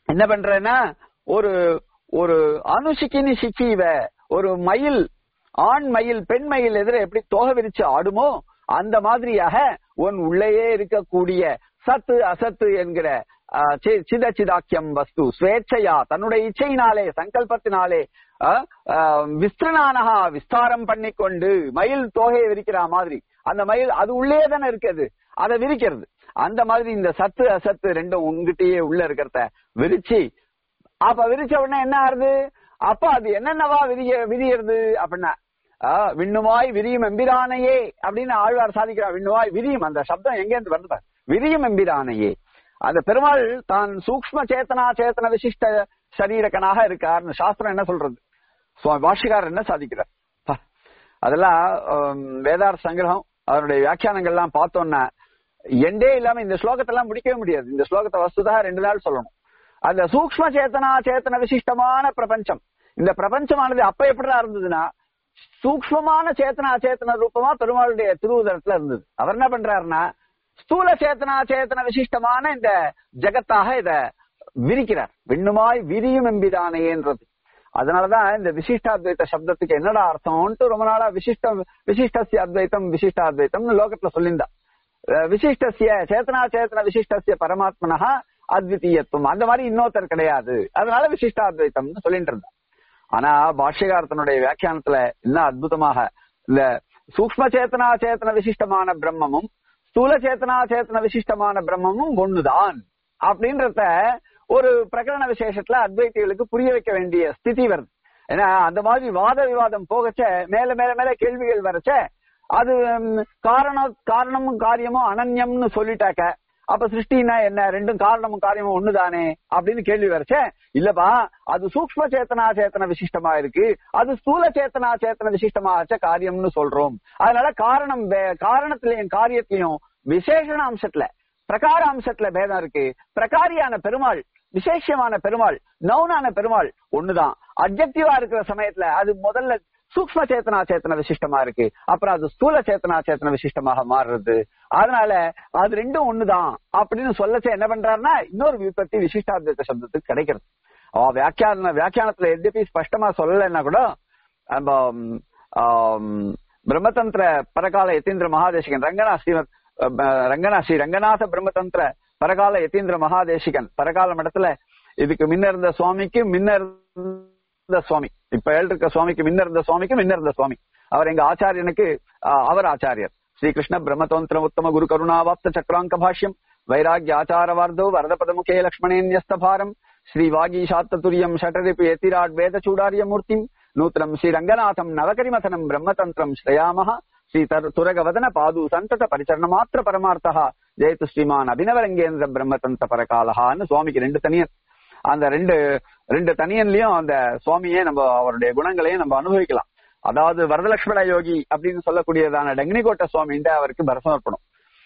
என்ன பண்றேன்னா ஒரு ஒரு அனுசிக்கினி சிக்கீவ ஒரு மயில் ஆண் மயில் பெண் மயில் எதிர எப்படி தோகை விரிச்சு ஆடுமோ அந்த மாதிரியாக உன் உள்ளேயே இருக்கக்கூடிய சத்து அசத்து என்கிற ஆஹ், சி- சித சிதாக்கியம் வஸ்து ஸ்வேச்சையா தன்னுடைய இச்சையினாலே சங்கல்பத்தினாலே ஆஹ், ஆஹ், விஸ்திரணானகா விஸ்தாரம் பண்ணிக்கொண்டு மயில் தோகையை விரிக்கிற மாதிரி அந்த மயில் அது உள்ளே தானே இருக்குது அதை விரிக்கிறது அந்த மாதிரி இந்த சத்து அசத்து ரெண்டும் உங்ககிட்டயே உள்ள இருக்கிறத விரிச்சு அப்ப விரிச்ச உடனே என்ன ஆறுது அப்ப அது என்னென்னவா விரிய விரியறது அப்படின்னா ஆஹ், விண்ணுமாய் விரியும் எம்பிரானையே அப்படின்னு ஆழ்வார் சாதிக்கிறார் விண்ணுமாய் விரியும் அந்த சப்தம் எங்க இருந்து வருது பாரு. விரியும் எம்பிரானையே அந்த பெருமாள் தான் சூக்ஷ்ம சேத்தனா சேத்தன விசிஷ்ட சரீரக்கனாக இருக்காருன்னு சாஸ்திரம் என்ன சொல்றது சுவாமி பாஷ்யக்காரர் என்ன சாதிக்கிறார் பா, அதெல்லாம் ஆம், வேதார்த்த சங்கிரகம் அதனுடைய வியாக்கியானங்கள்லாம் பார்த்தோம்னா எண்டே இல்லாம இந்த ஸ்லோகத்தெல்லாம் முடிக்கவே முடியாது இந்த ஸ்லோகத்தை வஸ்துதா ரெண்டு நாள் சொல்லணும் அந்த சூக்ஷ்ம சேத்தனா சேத்தன விசிஷ்டமான பிரபஞ்சம் இந்த பிரபஞ்சமானது அப்ப எப்படிதான் இருந்ததுன்னா சூக்ஷ்மமான சேத்தனா சேத்தன ரூபமா பெருமாளுடைய திருவுதரத்துல இருந்தது அவர் என்ன பண்றாருன்னா ஸ்தூல சேத்தனா சேத்தன விசிஷ்டமான இந்த ஜகத்தாக இத விரிக்கிறார் விண்ணுமாய் விரியும் எம்பிதானேன்றது அதனாலதான் இந்த விசிஷ்டாத்வைத சப்தத்துக்கு என்னடா அர்த்தம்ன்ட்டு ரொம்ப நாளா விசிஷ்டம் விசிஷ்டசிய அத்வைத்தம் விசிஷ்டாத்வைத்தம்னு லோகத்துல சொல்லியிருந்தா அஹ் விசிஷ்டசிய சேத்தனா சேத்தன விசிஷ்டசிய பரமாத்மனஹா அத்விதீயத்துவம் அந்த மாதிரி இன்னொருத்தர் கிடையாது அதனால விசிஷ்டாத்வைத்தம்னு சொல்லிட்டு இருந்தா ஆனா பாஷ்யகாரத்தினுடைய வியாக்கியானத்துல என்ன அற்புதமாக இந்த சூக்ம சேத்தனா சேத்தன விசிஷ்டமான பிரம்மமும் ஸ்தூல சேத்தனா சேத்தன விசிஷ்டமான பிரம்மமும் ஒண்ணுதான் அப்படின்றத ஒரு பிரகரண விசேஷத்துல அத்வைத்திகளுக்கு புரிய வைக்க வேண்டிய ஸ்திதி வருது ஏன்னா அந்த மாதிரி வாத விவாதம் போகச்ச மேல மேல மேல கேள்விகள் வரச்ச அது ம், காரணம் காரணமும் காரியமும் அனன்யம்னு சொல்லிட்டாக்க அப்ப சிருஷ்டினா என்ன ரெண்டும் காரணமும் காரியமும் ஒண்ணுதானே அப்படின்னு கேள்வி வரச்ச இல்லப்பா அது சூக்ம சேத்தனா சேத்தன விசிஷ்டமா இருக்கு அது ஸ்தூல சேத்தனா சேத்தன விசிஷ்டமாச்ச காரியம்னு சொல்றோம் அதனால காரணம் வே- காரணத்திலையும் காரியத்திலையும் விசேஷண அம்சத்துல பிரகார அம்சத்துல பேதம் இருக்கு பிரகாரியான பெருமாள் விசேஷமான பெருமாள் நவுனான பெருமாள் ஒண்ணுதான் அப்ஜெக்டிவா இருக்கிற சமயத்துல அது முதல்ல சூக்ம சேத்தனா சேத்தன விசிஷ்டமா இருக்கு அப்புறம் அது ஸ்தூல சேத்தனா சேத்தன விசிஷ்டமாக மாறுறது அதனால அது ரெண்டும் ஒண்ணுதான் அப்படின்னு சொல்லச்ச என்ன பண்றாருன்னா இன்னொரு விபத்தி விசிஷ்டாத்வைத சப்தத்துக்கு கிடைக்கிறது அவ வியாக்கியான வியாக்கியானத்துல எதுப்பி ஸ்பஷ்டமா சொல்லலைன்னா கூட நம்ம ம், ஆம், பிரம்மதந்திர பரகால யதீந்திர மகாதேசிகன் ரங்கனா ஸ்ரீமத் அஹ், ரங்கனா ஸ்ரீ ரங்கநாத பிரம்மதந்திர பரகால யதீந்திர மகாதேசிகன் பரகால மடத்துல இதுக்கு முன்ன இருந்த சுவாமிக்கு முன்ன இருந்த சுவாமி இப்ப ஏழு இருக்க சுவாமிக்கு முன்ன இருந்த சுவாமிக்கு முன்ன இருந்த சுவாமி அவர் எங்க ஆச்சாரியனுக்கு ஆஹ், அவர் ஆச்சாரியர் ஸ்ரீகிருஷ்ண பிரம்மதந்திர உத்தம குரு கருணாவாப்த சக்கராங்க பாஷ்யம் வைராகிய ஆச்சாரவார்தோ வரதபதமுகே லக்ஷ்மணேன்யஸ்தபாரம் ஸ்ரீ வாகீஷாத்ததுரியம் ஷட்டரிப்பு எத்திராட் வேத சூடாரிய மூர்த்திம் நூத்தனம் ஸ்ரீ ரங்கநாதம் நவகரிமதனம் பிரம்மதந்திரம் ஸ்ரயாமஹ ஸ்ரீ தரு- துரகவதன பாது சந்தத பரிச்சரண மாத்திர பரமார்த்தா ஜெயத்து ஸ்ரீமான் அபினவரங்கேந்திர பிரம்மதந்திர பரகாலஹான்னு சுவாமிக்கு ரெண்டு தனியன் அந்த ரெண்டு ரெண்டு தனியன்லயும் அந்த சுவாமியே நம்ம அவருடைய குணங்களையும் நம்ம அனுபவிக்கலாம் அதாவது வரதலட்சுமண யோகி அப்படின்னு சொல்லக்கூடியதான டங்கினிகோட்ட சுவாமின்ட்டு அவருக்கு பரசமர்ப்பணம்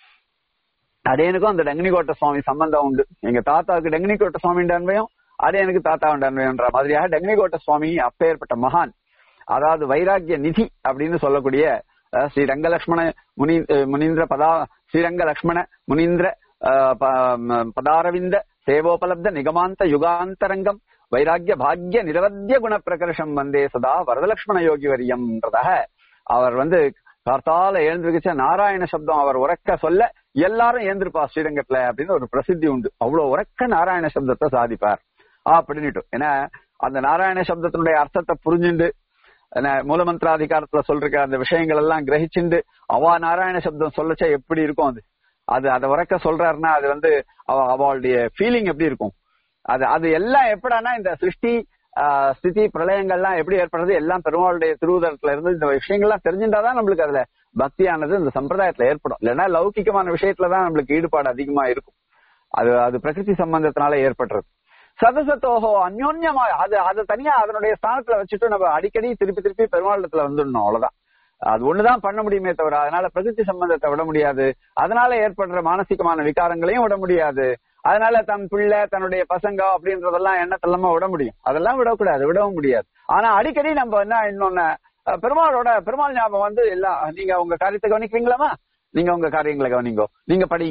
அடையனுக்கும் அந்த டங்கினிகோட்ட சுவாமி சம்பந்தம் உண்டு எங்க தாத்தாவுக்கு டங்கினிகோட்ட சுவாமின்ற அன்பையும் அடையனுக்கு தாத்தா உண்டு அன்பையன்ற மாதிரியாக டங்கினிகோட்ட சுவாமி அப்பேற்பட்ட மகான் அதாவது வைராக்கிய நிதி அப்படின்னு சொல்லக்கூடிய அஹ், ஸ்ரீ ரங்கலக்ஷ்மண முனி அஹ், முனீந்திர பதா ஸ்ரீரங்க லக்ஷ்மண முனீந்திர அஹ், ப- ம- பதாரவிந்த சேவோபலப்த நிகமாந்த யுகாந்தரங்கம் வைராக்கிய பாக்ய நிரவத்திய குண பிரகர்ஷம் வந்தே சதா வரதலக்ஷ்மண யோகி வரியம்ன்றதாக அவர் வந்து கார்த்தால எழுந்திருக்கிச்ச நாராயண சப்தம் அவர் உறக்க சொல்ல எல்லாரும் ஏந்திருப்பா ஸ்ரீரங்கத்துல அப்படின்னு ஒரு பிரசித்தி உண்டு அவ்வளவு உறக்க நாராயண சப்தத்தை சாதிப்பார் அப்படின்னுட்டு ஏன்னா அந்த நாராயண சப்தத்தினுடைய அர்த்தத்தை புரிஞ்சுண்டு என்ன, மூலமந்திராதிகாரத்துல சொல்ற அந்த விஷயங்கள் எல்லாம் கிரகிச்சுண்டு அவா நாராயண சப்தம் சொல்லச்ச எப்படி இருக்கும் அது அது அதை உறக்க சொல்றாருன்னா அது வந்து அவ அவளுடைய ஃபீலிங் எப்படி இருக்கும் அது அது எல்லாம் எப்படான்னா இந்த சிருஷ்டி ஆஹ், ஸ்திதி பிரளயங்கள்லாம் எப்படி ஏற்படுறது எல்லாம் பெருமாளுடைய திருவுதரத்துல இருந்து இந்த விஷயங்கள்லாம் தெரிஞ்சுட்டாதான் நம்மளுக்கு அதுல பக்தியானது இந்த சம்பிரதாயத்துல ஏற்படும் இல்லைன்னா லௌகிகமான விஷயத்துலதான் நம்மளுக்கு ஈடுபாடு அதிகமா இருக்கும் அது அது பிரகிருதி சம்பந்தத்தினால ஏற்படுறது சதசத்தோஹோ அந்யோன்யமா அது அதை தனியா அதனுடைய ஸ்தானத்துல வச்சுட்டு நம்ம அடிக்கடி திருப்பி திருப்பி பெருமாளத்துல வந்துடணும் அவ்வளவுதான் அது ஒண்ணுதான் பண்ண முடியுமே தவிர அதனால பிரகிருதி சம்பந்தத்தை விட முடியாது அதனால ஏற்படுற மானசிகமான விகாரங்களையும் விட முடியாது அதனால தன் பிள்ளை தன்னுடைய பசங்க அப்படின்றதெல்லாம் எண்ணத்தெல்லாம விட முடியும் அதெல்லாம் விடக்கூடாது விடவும் முடியாது ஆனா அடிக்கடி நம்ம என்ன இன்னொன்னு அஹ், பெருமாளோட பெருமாள் ஞாபகம் வந்து எல்லாம் நீங்க உங்க காரியத்தை கவனிக்கிறீங்களாமா நீங்க உங்க காரியங்களை கவனிங்கோ நீங்க படிங்கோ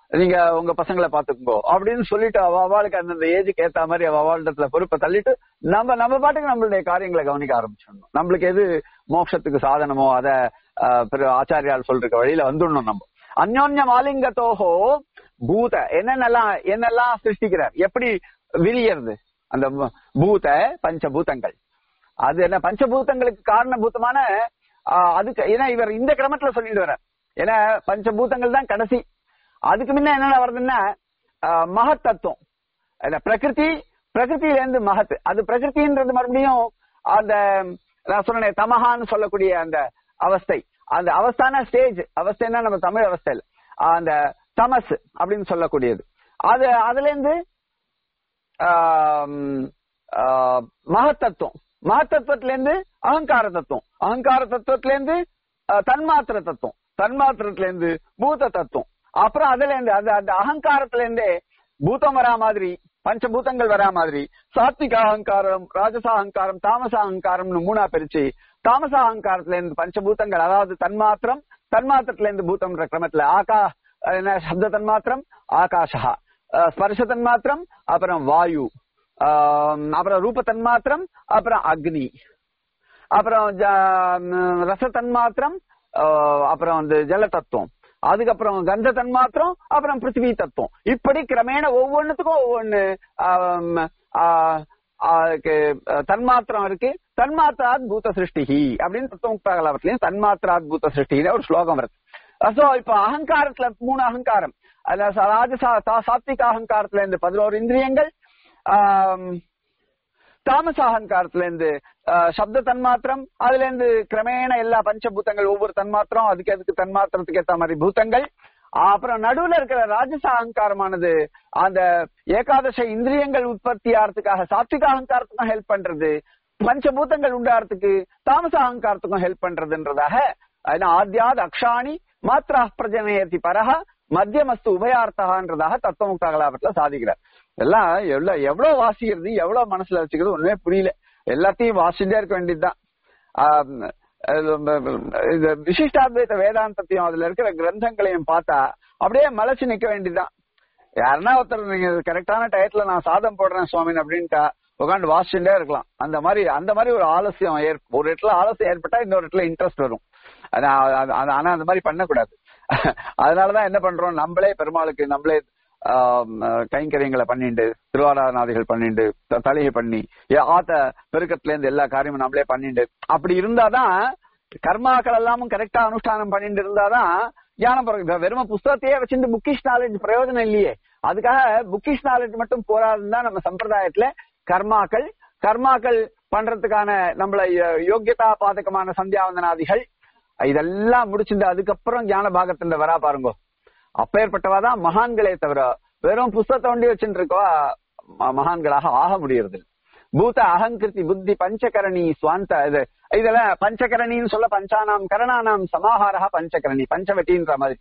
நீங்க உங்க பசங்களை பாத்துக்கோ அப்படின்னு சொல்லிட்டு அவ அவளுக்கு அந்தந்த ஏஜுக்கு ஏத்த மாதிரி அவ அவளிடத்துல பொறுப்பை தள்ளிட்டு நம்ம நம்ம பாட்டுக்கு நம்மளுடைய காரியங்களை கவனிக்க ஆரம்பிச்சிடணும் நம்மளுக்கு எது மோட்சத்துக்கு சாதனமோ அத ஆஹ், பிற ஆச்சாரியால் சொல்ற வழியில வந்துடணும் நம்ம அந்யோன்ய மாலிங்கத்தோஹோ பூத என்னென்னலாம் என்னெல்லாம் சிருஷ்டிக்கிறார் எப்படி விரியறது அந்த பூ- பூத பஞ்சபூதங்கள் அது என்ன பஞ்சபூதங்களுக்கு காரணபூதமான ஆஹ், அதுக்கு ஏன்னா இவர் இந்த கிரமத்துல சொல்லிட்டு வர்றார் ஏன்னா பஞ்சபூதங்கள் தான் கடைசி அதுக்கு முன்ன என்னென்ன வருதுன்னா ஆஹ், மகத் தத்துவம் இல்ல பிரகிருதி பிரகிருதியில இருந்து மகத் அது பிரகிருதின்றது மறுபடியும் அந்த நான் சொன்னேன் தமஹான்னு சொல்லக்கூடிய அந்த அவஸ்தை அந்த அவஸ்தான ஸ்டேஜ் அவஸ்தைன்னா நம்ம தமிழ் அவஸ்தை இல்ல அந்த தமஸ் அப்படின்னு சொல்லக்கூடியது அது அதுல இருந்து ஆம், ஆ, மகத்தத்துவம் மகத்தத்துவத்துல இருந்து அகங்கார தத்துவம் அகங்கார தத்துவத்துல இருந்து ஆ, தன்மாத்திர தத்துவம் தன்மாத்திரத்துல இருந்து பூத தத்துவம் அப்புறம் அதுல இருந்து அது அந்த அகங்காரத்துல இருந்தே பூதம் வரா மாதிரி பஞ்சபூதங்கள் வரா மாதிரி சாத்விக அகங்காரம் ராஜச அகங்காரம் தாமச அகங்காரம்னு மூணா பிரிச்சு தாமச அகங்காரத்துல இருந்து பஞ்சபூதங்கள் அதாவது தன்மாத்திரம் தன்மாத்திரத்துல இருந்து பூதம்ன்ற கிரமத்துல ஆகா என்ன சப்த தன்மாத்திரம் ஆகாஷா அஹ் ஸ்பர்ஷ தன்மாத்திரம் அப்புறம் வாயு ஆம், அப்புறம் ரூப தன்மாத்திரம் அப்புறம் அக்னி அப்புறம் ஜ- ம், ரச தன்மாத்திரம் ஆஹ், அப்புறம் வந்து ஜல தத்துவம் அதுக்கப்புறம் கந்த தன்மாத்திரம் அப்புறம் பிருத்திவி தத்துவம் இப்படி கிரமேண ஒவ்வொன்றுத்துக்கும் ஒவ்வொன்னு ஆம், ஆஹ், அதுக்கு அஹ், தன்மாத்திரம் இருக்கு தன்மாத்திராத் பூத சிருஷ்டிஹி அப்படின்னு தத்துவமுக்தாகலவத்திலையும் தன்மாத்திராத் பூத சிருஷ்டின்னு ஒரு ஸ்லோகம் வருது சோ இப்ப அகங்காரத்துல மூணு அகங்காரம் அதுல ச- ராஜசா சா- சாத்விக அகங்காரத்துல இருந்து பதினோரு இந்திரியங்கள் ஆம், தாமச அகங்காரத்துல இருந்து ஆஹ், சப்த தன்மாத்திரம் அதுல இருந்து கிரமேண எல்லா பஞ்சபூதங்கள் ஒவ்வொரு தன்மாத்திரம் அதுக்கு அதுக்கு தன்மாத்திரத்துக்கு ஏத்த மாதிரி பூதங்கள் அப்புறம் நடுவுல இருக்கிற ராஜச அகங்காரமானது அந்த ஏகாதச இந்திரியங்கள் உற்பத்தி ஆகிறதுக்காக சாத்விக அகங்காரத்துக்கும் ஹெல்ப் பண்றது பஞ்சபூதங்கள் உண்டாகிறதுக்கு தாமச அகங்காரத்துக்கும் ஹெல்ப் பண்றதுன்றதாக அதுல ஆத்யாத் அக்ஷாணி மாத்ரா பிரஜனயத்தி பரஹ மத்தியமஸ்து உபயார்த்தகான்றதாக தத்துவமுக்தாகலாபத்துல சாதிக்கிறார் எல்லாம் எவ்வளவு எவ்வளவு வாசிக்கிறது எவ்வளவு மனசுல வச்சுக்கிறது ஒண்ணுமே புரியல எல்லாத்தையும் வாசிட்டே இருக்க வேண்டியதுதான் ஆம், அது இந்த விசிஷ்டாத்வைத வேதாந்தத்தையும் அதுல இருக்கிற கிரந்தங்களையும் பார்த்தா அப்படியே மலைச்சு நிக்க வேண்டியதுதான் யாருன்னா ஒருத்தர் நீங்க கரெக்டான டயத்துல நான் சாதம் போடுறேன் சுவாமின் அப்படின்ட்டா உட்காந்து வாசிச்சுட்டே இருக்கலாம் அந்த மாதிரி அந்த மாதிரி ஒரு ஆலசியம் ஏற் ஒரு இடத்துல ஆலசியம் ஏற்பட்டா இன்னொரு இடத்துல இன்ட்ரெஸ்ட் வரும் ஆனா அது- அது- ஆனா அந்த மாதிரி பண்ணக்கூடாது அதனாலதான் என்ன பண்றோம் நம்மளே பெருமாளுக்கு நம்மளே ஆம், கைங்கரியங்களை பண்ணிண்டு திருவாராதனாதிகள் பண்ணிண்டு த- தலிகை பண்ணி ஏ, ஆத்த பெருக்கத்துல இருந்து எல்லா காரியமும் நம்மளே பண்ணிண்டு அப்படி இருந்தாதான் கர்மாக்கள் எல்லாமும் கரெக்டா அனுஷ்டானம் பண்ணிட்டு இருந்தாதான் ஞானம் பிறகு வெறும புஸ்தகத்தையே வச்சுட்டு புக்கிஷ் நாலேஜ் பிரயோஜனம் இல்லையே அதுக்காக புக்கிஷ் நாலேஜ் மட்டும் போராதுன்னு தான் நம்ம சம்பிரதாயத்துல கர்மாக்கள் கர்மாக்கள் பண்றதுக்கான நம்மள யோ- யோக்கியதா பாதகமான சந்தியாவந்தனாதிகள் இதெல்லாம் முடிச்சுட்டு அதுக்கப்புறம் ஞான பாகத்துல வரா பாருங்க அப்பேற்பட்டவா தான் மகான்களே தவிர வெறும் புஸ்தகத்தை ஒண்டி வச்சுட்டு இருக்கோ ம- மகான்களாக ஆக முடியறது பூத அகங்கிருதி புத்தி பஞ்சகரணி சுவாந்த இது இதுல பஞ்சகரணின்னு சொல்ல பஞ்சானாம் கரணானாம் சமாஹாரா பஞ்சகரணி பஞ்சவட்டின்ற மாதிரி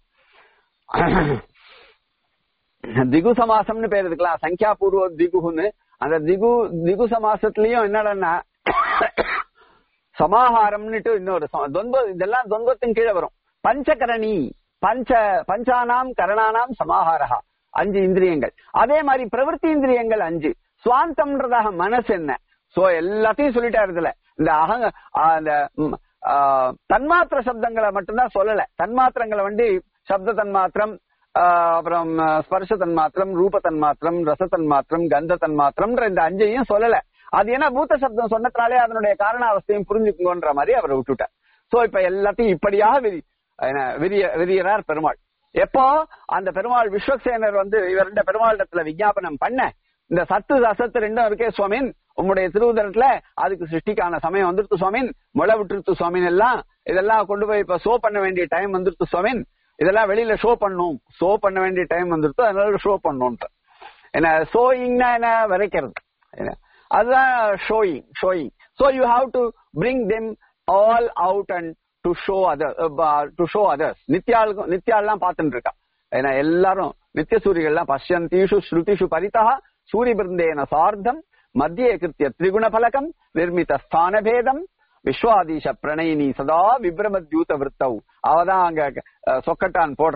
திகு சமாசம்னு பேர் இருக்கலாம் சங்கியா பூர்வ திகுன்னு அந்த திகு திகு சமாசத்திலயும் என்னடன்னா சமாஹாரம்னுட்டு இன்னொரு சம- துவந்த இதெல்லாம் துவந்தத்தின் கீழே வரும் பஞ்சகரணி பஞ்ச பஞ்சானாம் கரணானாம் சமாஹாரா அஞ்சு இந்திரியங்கள் அதே மாதிரி பிரவൃத்தி இந்திரியங்கள் அஞ்சு சுவாந்தம்ன்றதாக மனசு என்ன சோ எல்லாத்தையும் சொல்லிட்டாரு இதுல இந்த அகங்க அந்த ம், ஆ, தன்மாத்திர சப்தங்களை மட்டும்தான் சொல்லல தன்மாத்திரங்களை வந்து சப்த தன்மாத்திரம் ஆ, அப்புறம் ஆ, ஸ்பர்ஷ தன்மாத்திரம் ரூப தன்மாத்திரம் ரச தன்மாத்திரம் கந்த தன்மாத்திரம்ன்ற இந்த அஞ்சையும் சொல்லல அது ஏன்னா பூத்த சப்தம் சொன்னதுனாலே அதனுடைய காரணாவஸ்தையும் புரிஞ்சுக்குங்கன்ற மாதிரி அவர் விட்டுட்டார் சோ இப்ப எல்லாத்தையும் இப்படியாக விரி என்ன, விரிய விரியறார் பெருமாள் எப்போ அந்த பெருமாள் விஸ்வக்சேனர் வந்து இவர் ரெண்டு பெருமாளிடத்துல விஞ்ஞாபனம் பண்ண இந்த சத்து அசத்து ரெண்டும் இருக்கே சுவாமின் உம்முடைய திருவுதரத்துல அதுக்கு சிருஷ்டிக்கான சமயம் வந்துருத்து சுவாமின் முளை விட்டுருத்து சுவாமின் எல்லாம் இதெல்லாம் கொண்டு போய் இப்ப ஷோ பண்ண வேண்டிய டைம் வந்துருத்து சுவாமின் இதெல்லாம் வெளியில ஷோ பண்ணும் ஷோ பண்ண வேண்டிய டைம் வந்துருத்து அதனால ஷோ பண்ணும்ன்ற என்ன ஷோயிங்னா என்ன விரைக்கிறது என்ன அதுதான் showing showing so you have to bring them all out and to show other to show others நித்யாளுக்கும் நித்யாலாம் பார்த்துட்டு இருக்கா ஏன்னா எல்லாரும் நித்திய சூரிகள்லாம் பஷ்யந்தீஷு ஸ்ருதிஷு பரிதா சூரிய பிருந்தேன சார்த்தம் மத்திய கிருத்திய திரிகுண பலகம் நிர்மித ஸ்தான பேதம் விஸ்வாதீஷ பிரணயினி சதா விப்ரமத்யூத விருத்தவ் அவதான் அங்க அஹ், சொக்கட்டான் போடுறப்போ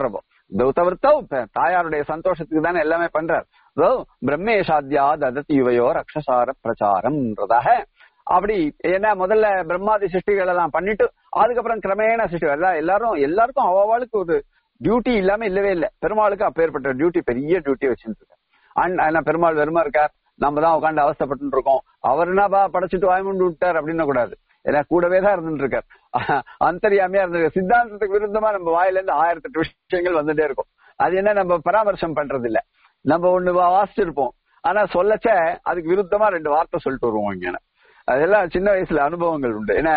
தௌத்தவர்த்தவ் இப்ப தாயாருடைய சந்தோஷத்துக்கு தானே எல்லாமே பண்றார் இதோ பிரம்மேஷாத்யா ததத் யுவையோ ரக்ஷசார பிரச்சாரம்ன்றதாக அப்படி என்ன முதல்ல பிரம்மாதி சிருஷ்டிகள் எல்லாம் பண்ணிட்டு அதுக்கப்புறம் கிரமேண சிருஷ்டி எல்லாம் எல்லாரும் எல்லாருக்கும் அவளுக்கு ஒரு டியூட்டி இல்லாம இல்லவே இல்லை பெருமாளுக்கு அப்பேற்பட்ட டியூட்டி பெரிய டியூட்டி வச்சிருக்காரு அண்ட் பெருமாள் வெறுமா இருக்கார் நம்ம தான் உட்காந்து அவஸ்தப்பட்டு இருக்கோம் அவர் என்னப்பா படைச்சிட்டு வாய்மூண்டு விட்டார் அப்படின்னு கூடாது ஏன்னா கூடவே தான் இருந்துட்டு இருக்கார் அந்தரியாமையா இருந்திருக்கார் சித்தாந்தத்துக்கு விருத்தமா நம்ம வாயில இருந்து ஆயிரத்தி எட்டு விஷயங்கள் வந்துட்டே இருக்கும் அது என்ன நம்ம பராமர்சம் பண்றது இல்ல நம்ம ஒண்ணு வா- வாசிச்சிருப்போம் ஆனா சொல்லச்ச அதுக்கு விருத்தமா ரெண்டு வார்த்தை சொல்லிட்டு வருவோம் இங்க அதெல்லாம் சின்ன வயசுல அனுபவங்கள் உண்டு ஏன்னா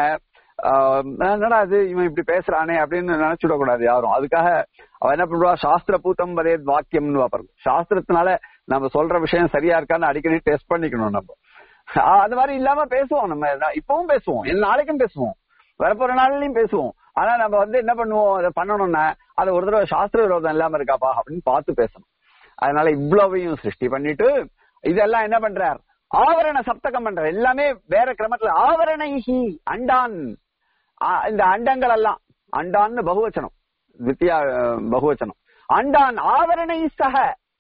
ஆஹ் என்னடா அது இவன் இப்படி பேசுறானே அப்படின்னு நினைச்சுட கூடாது யாரும் அதுக்காக அவன் என்ன பண்ணுவா சாஸ்திர பூத்தம் வரே வாக்கியம்னு வாப்பறது சாஸ்திரத்தினால நம்ம சொல்ற விஷயம் சரியா இருக்கான்னு அடிக்கடி டெஸ்ட் பண்ணிக்கணும் நம்ம ஆஹ் அது மாதிரி இல்லாம பேசுவோம் நம்ம நான் இப்பவும் பேசுவோம் என் நாளைக்கும் பேசுவோம் வரப்போற நாள்லயும் பேசுவோம் ஆனா நம்ம வந்து என்ன பண்ணுவோம் அதை பண்ணணும்னா அது ஒரு தடவை சாஸ்திர விரோதம் இல்லாம இருக்காப்பா அப்படின்னு பார்த்து பேசணும் அதனால இவ்வளவையும் சிருஷ்டி பண்ணிட்டு இதெல்லாம் என்ன பண்றார் ஆவரண சப்தகம் பண்றார் எல்லாமே வேற கிரமத்துல ஆவரணைஹி அண்டான் ஆ, இந்த அண்டங்கள் எல்லாம் அண்டான்னு பகுவச்சனம் வித்தியா அஹ், பகுவச்சனம் அண்டான் ஆவரணை சக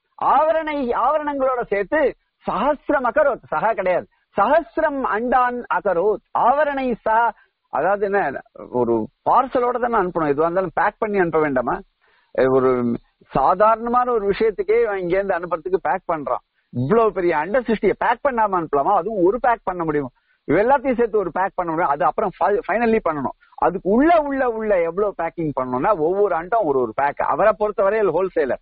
ஆவரணை ஆவரணங்களோட சேர்த்து சஹசிரம் அகரோத் சக கிடையாது சஹசிரம் அண்டான் அகரோத் ஆவரணை ச அதாவது என்ன ஒரு பார்சலோட தானே அனுப்பணும் எதுவா இருந்தாலும் பேக் பண்ணி அனுப்ப வேண்டாமா அஹ் ஒரு சாதாரணமான ஒரு விஷயத்துக்கே இவன் இங்க இருந்து அனுப்புறதுக்கு பேக் பண்றான் இவ்வளவு பெரிய அண்டர் சிருஷ்டியை பேக் பண்ணாம அனுப்பலாமா அதுவும் ஒரு பேக் பண்ண முடியும் இவ எல்லாத்தையும் சேர்த்து ஒரு பேக் பண்ண முடியும் அது அப்புறம் ஃபைனலி பண்ணணும் அதுக்கு உள்ள உள்ள உள்ள எவ்வளவு பேக்கிங் பண்ணணும்னா ஒவ்வொரு அண்டம் ஒரு ஒரு பேக் அவரை பொறுத்தவரையில் ஹோல்சேலர்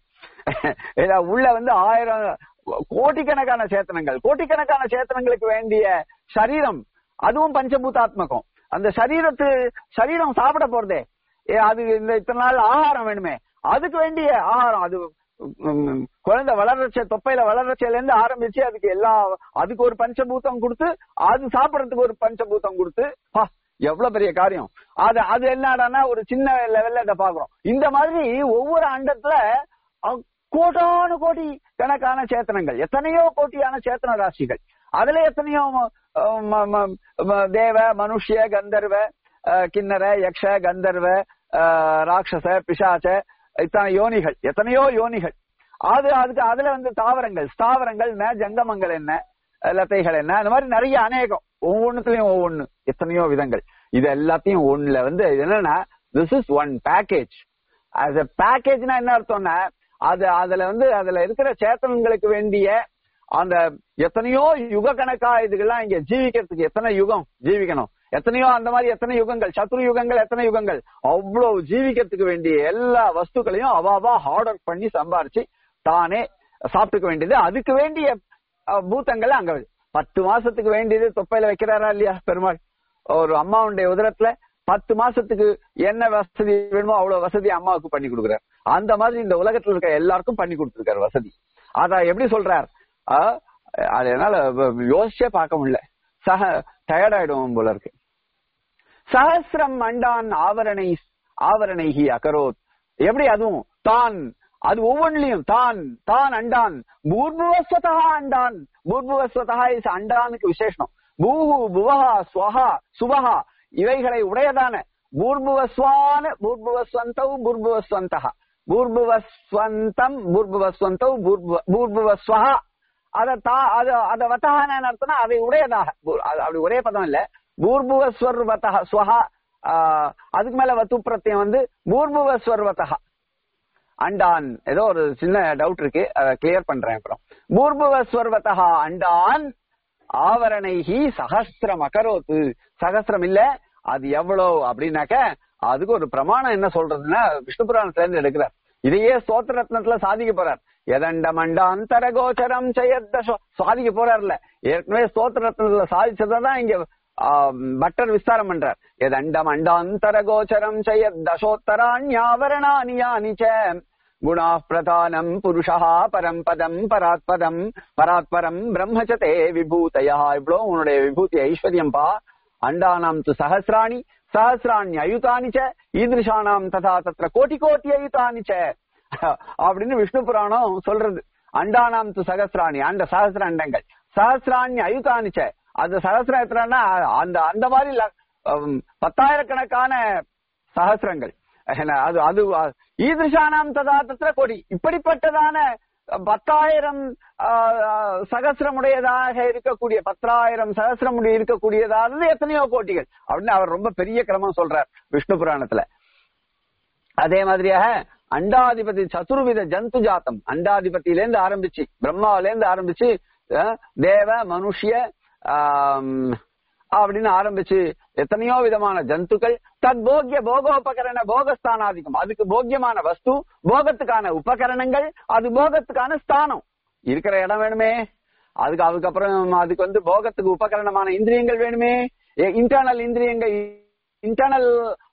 ஏன்னா உள்ள வந்து ஆயிரம் கோடிக்கணக்கான சேத்தனங்கள் கோடிக்கணக்கான சேத்தனங்களுக்கு வேண்டிய சரீரம் அதுவும் பஞ்சபூதாத்மகம் அந்த சரீரத்து சரீரம் சாப்பிட போறதே ஏ, அது இந்த இத்தனை நாள் ஆகாரம் வேணுமே அதுக்கு வேண்டிய ஆகாரம் அது உம், குழந்தை வளர்றச்ச தொப்பையில வளர்றச்சையில இருந்து ஆரம்பிச்சு அதுக்கு எல்லா அதுக்கு ஒரு பஞ்சபூதம் கொடுத்து அது சாப்பிடறதுக்கு ஒரு பஞ்சபூதம் கொடுத்து பா, எவ்வளவு பெரிய காரியம் அது அது என்னடான்னா ஒரு சின்ன லெவல்ல இதை பாக்குறோம் இந்த மாதிரி ஒவ்வொரு அண்டத்துல அஹ், கோடானு கோடி கணக்கான சேத்தனங்கள் எத்தனையோ கோட்டியான சேத்தன ராசிகள் அதுல எத்தனையோ அஹ், ம- ம- ம- தேவ மனுஷ்ய கந்தர்வ அஹ், கிண்ணற யக்ஷ கந்தர்வ அஹ், ராட்சச பிசாச்ச இத்தனை யோனிகள் எத்தனையோ யோனிகள் அது அதுக்கு அதுல வந்து தாவரங்கள் ஸ்தாவரங்கள் என்ன ஜங்கமங்கள் என்ன அஹ், லத்தைகள் என்ன அந்த மாதிரி நிறைய அநேகம் ஒவ்வொன்றுத்துலயும் ஒவ்வொன்னு எத்தனையோ விதங்கள் இது எல்லாத்தையும் ஒண்ணுல வந்து இது என்னன்னா this is one package as a பேக்கேஜ்னா என்ன அர்த்தம்னா அது அதுல வந்து அதுல இருக்கிற சேத்தனங்களுக்கு வேண்டிய அந்த எத்தனையோ யுக கணக்கா இதுக்கெல்லாம் இங்க ஜீவிக்கிறதுக்கு எத்தனை யுகம் ஜீவிக்கணும் எத்தனையோ அந்த மாதிரி எத்தனை யுகங்கள் சத்துரு யுகங்கள் எத்தனை யுகங்கள் அவ்வளவு ஜீவிக்கிறதுக்கு வேண்டிய எல்லா வஸ்துக்களையும் அவாவா ஆர்டர் பண்ணி சம்பாரிச்சு தானே சாப்பிட்டுக்க வேண்டியது அதுக்கு வேண்டிய அஹ், பூத்தங்கள் அங்க வருது. பத்து மாசத்துக்கு வேண்டியது தொப்பையில வைக்கிறாரா இல்லையா பெருமாள் ஒரு அம்மாவுடைய உதரத்துல பத்து மாசத்துக்கு என்ன வசதி வேணுமோ அவ்வளவு வசதி அம்மாவுக்கு பண்ணி கொடுக்குறாரு அந்த மாதிரி இந்த உலகத்துல இருக்க எல்லாருக்கும் பண்ணி கொடுத்துருக்காரு வசதி அத எப்படி சொல்றார் ஆஹ், அது என்னால வ- யோசிச்சே பார்க்க முடியல சக டயர்ட் ஆயிடுவோம் போல இருக்கு சஹசிரம் அண்டான் ஆவரணை ஆவரணைகி அகரோத் எப்படி அதுவும் தான் அது ஒவ்வொன்றிலையும் தான் தான் அண்டான் பூர்புவஸ்வதா அண்டான் பூர்புவஸ்வதா இஸ் அண்டானுக்கு விசேஷம் பூஹு புவஹா ஸ்வஹா சுபஹா இவைகளை உடையதான பூர்புவஸ்வான பூர்புவஸ்வந்தௌ பூர்புவஸ்வந்தஹ பூர்புவஸ்வந்தம் பூர்புவஸ்வந்தௌ பூர்புவ- பூர்புவஸ்வஹா அத தா அத அத வத்தஹான அர்த்தம்னா அதை உடையதாக பூ- அது அப்படி ஒரே பதம் இல்ல பூர்புவஸ்வர்வதஹ ஸ்வஹா ஆஹ், அதுக்கு மேல வத்து பிரத்தியம் வந்து பூர்புவஸ்வர்வதஹ அண்டான் ஏதோ ஒரு சின்ன டவுட் இருக்கு அதை கிளியர் பண்றேன் அப்புறம் பூர்புவஸ்வர்வதா அண்டான் ஆவரணைஹி சகஸ்திரம் அகரோத்து சகஸ்திரம் இல்ல அது எவ்வளவு அப்படின்னாக்க அதுக்கு ஒரு பிரமாணம் என்ன சொல்றதுன்னா விஷ்ணு புராணத்துல இருந்து எடுக்கிறார் இதையே ஸ்தோத்திர ரத்னத்துல சாதிக்க போறார் எதண்ட மண்டாந்தர கோச்சரம் செய்யத்தசோ சாதிக்க போறார்ல ஏற்கனவே ஸ்தோத்திர ரத்னத்துல சாதிச்சதான் இங்க ஆம், பட்டர் விஸ்தாரம் பண்றார் எதண்ட மண்டாந்தர கோச்சரம் செய்யத்தசோத்தராண்யாவரணானி யானி ச குணா பிரதானம் புருஷா பரம் பதம் பராத்பதம் பராத்பரம் பிரம்மச்சதே விபூதயா இவ்வளோ உன்னுடைய விபூதி ஐஸ்வர்யம் பா அண்டானாம் து சஹசிராணி சஹசிராணி அயுதானி ச ஈதிருஷானாம் ததா தத்ர கோட்டி கோட்டி அயுதானி ச அப்படின்னு விஷ்ணு புராணம் சொல்றது அண்டானாம் து சகசிராணி அண்ட சகசிர அண்டங்கள் சஹசிராணி அயுதானி ச அந்த சகசிரம் எத்தனைன்னா அந்த அந்த மாதிரி ல- ஹம், பத்தாயிரக்கணக்கான சகசிரங்கள் என்ன, அது அது ஈதிருஷானாம் ததா தத்திர கோடி இப்படிப்பட்டதான பத்தாயிரம் ஆஹ், சகசிரமுடையதாக இருக்கக்கூடிய பத்தாயிரம் சகசிரமுடைய இருக்கக்கூடியதாவது எத்தனையோ கோட்டிகள் அப்படின்னு அவர் ரொம்ப பெரிய கிரமம் சொல்றார் விஷ்ணு புராணத்துல அதே மாதிரியாக அண்டாதிபதி சதுர்வித ஜந்து ஜாத்தம் அண்டாதிபதியில இருந்து ஆரம்பிச்சு பிரம்மாவில இருந்து ஆரம்பிச்சு அஹ், தேவ மனுஷ்ய ஆம், அப்படின்னு ஆரம்பிச்சு எத்தனையோ விதமான ஜந்துக்கள் தத் போக்கிய போகோபகரண போகஸ்தானாதிக்கம் அதுக்கு போக்கியமான வஸ்து போகத்துக்கான உபகரணங்கள் அது போகத்துக்கான ஸ்தானம் இருக்கிற இடம் வேணுமே அதுக்கு அதுக்கப்புறம் அதுக்கு வந்து போகத்துக்கு உபகரணமான இந்திரியங்கள் வேணுமே இன்டர்னல் இந்திரியங்கள் internal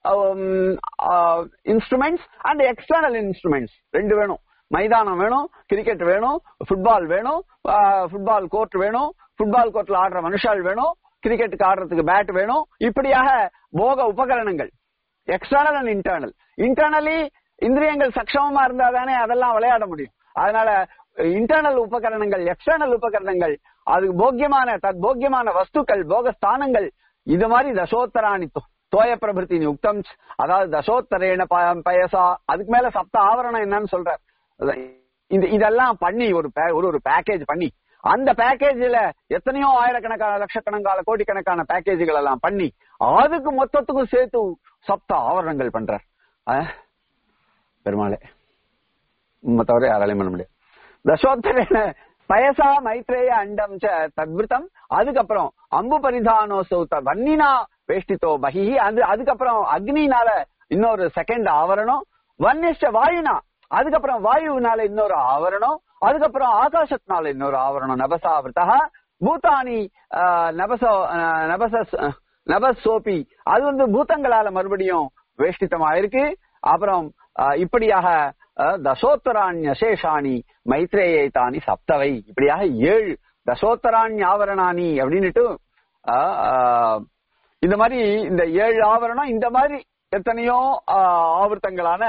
instruments and external instruments ரெண்டு வேணும் மைதானம் வேணும் கிரிக்கெட் வேணும் ஃபுட்பால் வேணும் ஃபுட்பால் கோர்ட் வேணும் ஃபுட்பால் கோர்ட்ல ஆடுற மனுஷால் வேணும் கிரிக்கெட்டுக்கு ஆடுறதுக்கு பேட் வேணும் இப்படியாக போக உபகரணங்கள் எக்ஸ்டர்னல் அண்ட் இன்டர்னல் இன்டர்னலி இந்திரியங்கள் சக்ஷமமா இருந்தா தானே அதெல்லாம் விளையாட முடியும் அதனால இன்டர்னல் உபகரணங்கள் எக்ஸ்டர்னல் உபகரணங்கள் அதுக்கு போக்கியமான தத் போக்கியமான வஸ்துக்கள் போகஸ்தானங்கள் இது மாதிரி தசோத்தராணி தோ- தோய பிரபிருத்தின் யுக்தம் அதாவது தசோத்தரேன ப- பயசா அதுக்கு மேல சப்த ஆவரணம் என்னன்னு சொல்றார் அதான் இந்த இதெல்லாம் பண்ணி ஒரு பே- ஒரு ஒரு பேக்கேஜ் பண்ணி அந்த பேக்கேஜ்ல எத்தனையோ ஆயிரக்கணக்கான லட்சக்கணக்கான கோடிக்கணக்கான பேக்கேஜுகள் எல்லாம் பண்ணி அதுக்கு மொத்தத்துக்கும் சேர்த்து சப்த ஆவரணங்கள் பண்றார் அஹ், பெருமாளே உண்மை தவிர யாராலையும் பண்ண முடியாது தசோத்தரேன பயசா மைத்ரேய அண்டம் ச தத்விருத்தம் அதுக்கப்புறம் அம்பு பரிதானோ சௌத்த வன்னினா வேஷ்டித்தோ பகிஹி அது அதுக்கப்புறம் அக்னினால இன்னொரு செகண்ட் ஆவரணம் வன்னிஷ்ட வாயுனா அதுக்கப்புறம் வாயுவினால இன்னொரு ஆவரணம் அதுக்கப்புறம் ஆகாசத்தினால இன்னொரு ஆவரணம் நபசாவிருத்தா பூதானி ஆஹ், நபசோ ஆஹ், நபச நபஸ் சோபி அது வந்து பூதங்களால மறுபடியும் வேஷ்டித்தமாயிருக்கு அப்புறம் ஆஹ், இப்படியாக ஆஹ், தசோத்தராண்ய சேஷாணி மைத்ரேயை தானி சப்தவை இப்படியாக ஏழு தசோத்தராண்ய ஆவரணானி அப்படின்னுட்டு ஆஹ், ஆஹ், இந்த மாதிரி இந்த ஏழு ஆவரணம் இந்த மாதிரி எத்தனையோ ஆஹ், ஆவர்த்தங்களான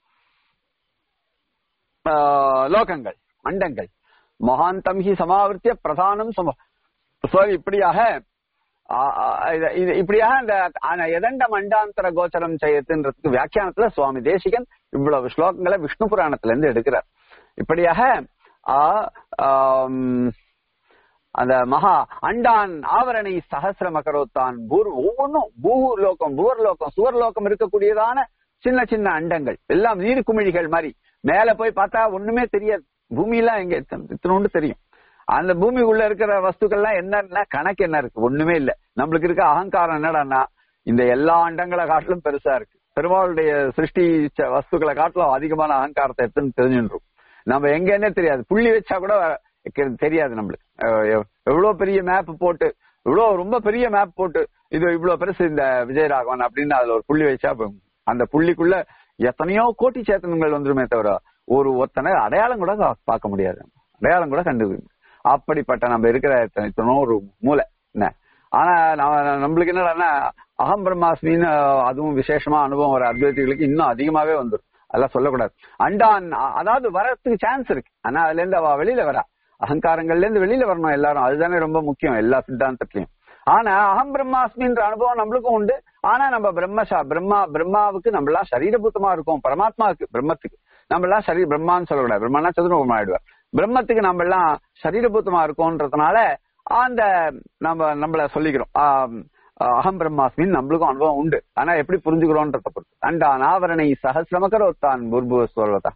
ஆஹ், லோகங்கள் அண்டங்கள் மகாந்தம் ஹி சமாவர்த்திய பிரதானம் சம So, இப்படியாக ஆ, ஆ, இது- இது இப்படியாக இந்த ஆன எதண்ட மண்டாந்தர கோச்சரம் செய்யத்துன்றதுக்கு வியாக்கியானத்துல சுவாமி தேசிகன் இவ்வளவு ஸ்லோகங்களை விஷ்ணு புராணத்துல இருந்து எடுக்கிறார் இப்படியாக ஆ, ஆம், அந்த மகா அண்டான் ஆவரணை சகசிர மகரோத்தான் பூர் ஒவ்வொன்றும் பூஹு லோகம் புவர் லோகம் சுவர் லோகம் இருக்கக்கூடியதான சின்ன சின்ன அண்டங்கள் எல்லாம் நீர் குமிழிகள் மாதிரி மேல போய் பார்த்தா ஒண்ணுமே தெரியாது பூமியெல்லாம் எங்க இத்தனோண்டு தெரியும் அந்த பூமி உள்ள இருக்கிற வஸ்துக்கள்லாம் என்னன்னா கணக்கு என்ன இருக்கு ஒண்ணுமே இல்ல நம்மளுக்கு இருக்க அகங்காரம் என்னடான்னா இந்த எல்லா அண்டங்களை காட்டிலும் பெருசா இருக்கு பெருமாளுடைய சிருஷ்டி ச- வஸ்துக்களை காட்டிலும் அதிகமான அகங்காரத்தை எடுத்துன்னு தெரிஞ்சுன்றோம் நம்ம எங்கன்னே தெரியாது புள்ளி வச்சா கூட க- தெரியாது நம்மளுக்கு அஹ் எவ்- எவ்வளவு பெரிய மேப் போட்டு இவ்வளவு ரொம்ப பெரிய மேப் போட்டு இது இவ்வளவு பெருசு இந்த விஜயராகவன் அப்படின்னு அதுல ஒரு புள்ளி வச்சா அப்ப அந்த புள்ளிக்குள்ள எத்தனையோ கோட்டி சேத்தனங்கள் வந்துருமே தவிர ஒரு ஒத்தனை அடையாளம் கூட கா- பார்க்க முடியாது அடையாளம் கூட கண்டு அப்படிப்பட்ட நம்ம இருக்கிற இத்தனை- இத்தனோ ஒரு மூளை என்ன ஆனா நம்ம- நம்மளுக்கு என்னடான்னா அகம் பிரம்மாஸ்மின்னு அதுவும் விசேஷமா அனுபவம் வர அத்வைதிகளுக்கு இன்னும் அதிகமாவே வந்துடும் அதெல்லாம் சொல்லக்கூடாது அண்டான் அ- அதாவது வரத்துக்கு சான்ஸ் இருக்கு ஆனா அதுல இருந்து அவ வெளியில வரா அகங்காரங்கள்ல இருந்து வெளியில வரணும் எல்லாரும் அதுதானே ரொம்ப முக்கியம் எல்லா சித்தாந்தத்திலையும் ஆனா அகம் பிரம்மாஸ்மின்ற அனுபவம் நம்மளுக்கும் உண்டு ஆனா நம்ம பிரம்மசா பிரம்மா பிரம்மாவுக்கு நம்மளாம் சரீரபூத்தமா இருக்கும் பரமாத்மாவுக்கு பிரம்மத்துக்கு நம்ம எல்லாம் சரீர பிரம்மான்னு சொல்லக்கூடாது பிரம்மானா சதுரபுரம் ஆயிடுவார் பிரம்மத்துக்கு நம்ம எல்லாம் சரீரபூத்தமா இருக்கோன்றதுனால அந்த நம்ம நம்மள சொல்லிக்கிறோம் ஆம், அகம் பிரம்மாஸ்மின் நம்மளுக்கும் அனுபவம் உண்டு ஆனா எப்படி புரிஞ்சுக்கிறோன்றத பொறுத்து அண்டான் ஆவரணை சகசிரமகரோத்தான் புர்புவ சொல்வதா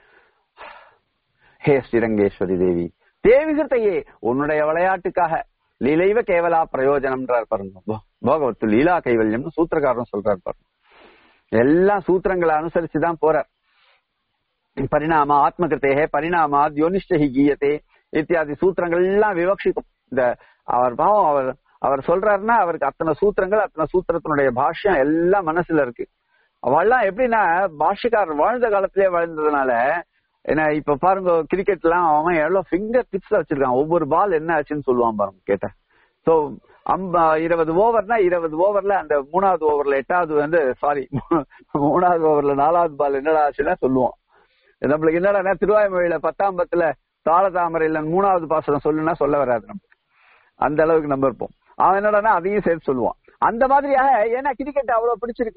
ஹே ஸ்ரீரங்கேஸ்வரி தேவி தேவிகிருத்தையே உன்னுடைய விளையாட்டுக்காக லீலைவ கேவலா பிரயோஜனம்ன்றார் பாருங்க போ- போகவத்து லீலா கைவல்யம்னு சூத்திரக்காரன் சொல்றார் பாருங்க எல்லா சூத்திரங்களை அனுசரிச்சுதான் போறார் பரிணாம ஆத்மகிருத்தேகே பரிணாமா யோனிஷ்டஹி கீயத்தே இத்தியாதி சூத்திரங்கள் எல்லாம் விவக்ஷிக்கும் இந்த அவர் பாவம் அவர் அவர் சொல்றாருன்னா அவருக்கு அத்தனை சூத்திரங்கள் அத்தனை சூத்திரத்தினுடைய பாஷ்யம் எல்லாம் மனசுல இருக்கு அவள்லாம் எப்படின்னா பாஷ்யக்காரர் வாழ்ந்த காலத்திலே வாழ்ந்ததுனால ஏன்னா இப்ப பாருங்க கிரிக்கெட் எல்லாம் அவன் எவ்வளவு ஃபிங்கர் டிப்ஸ்ல வச்சிருக்கான் ஒவ்வொரு பால் என்ன ஆச்சுன்னு சொல்லுவான் பாருங்க கேட்ட சோ அம்ப இருபது ஓவர்னா இருபது ஓவர்ல அந்த மூணாவது ஓவர்ல எட்டாவது வந்து சாரி மூணாவது ஓவர்ல நாலாவது பால் என்னடா ஆச்சுன்னா சொல்லுவான் நம்மளுக்கு என்னடா திருவாய்மொழியில பத்தாம் பத்துல தாள தாமரையில மூணாவது பாசனம் சொல்லுன்னா சொல்ல வராது நமக்கு அந்த அளவுக்கு நம்ம இருப்போம் அவன் என்னடான்னா அதையும் சேர்த்து சொல்லுவான் அந்த மாதிரியாக ஏன்னா கிரிக்கெட் அவ்வளவு பிடிச்சிருக்கு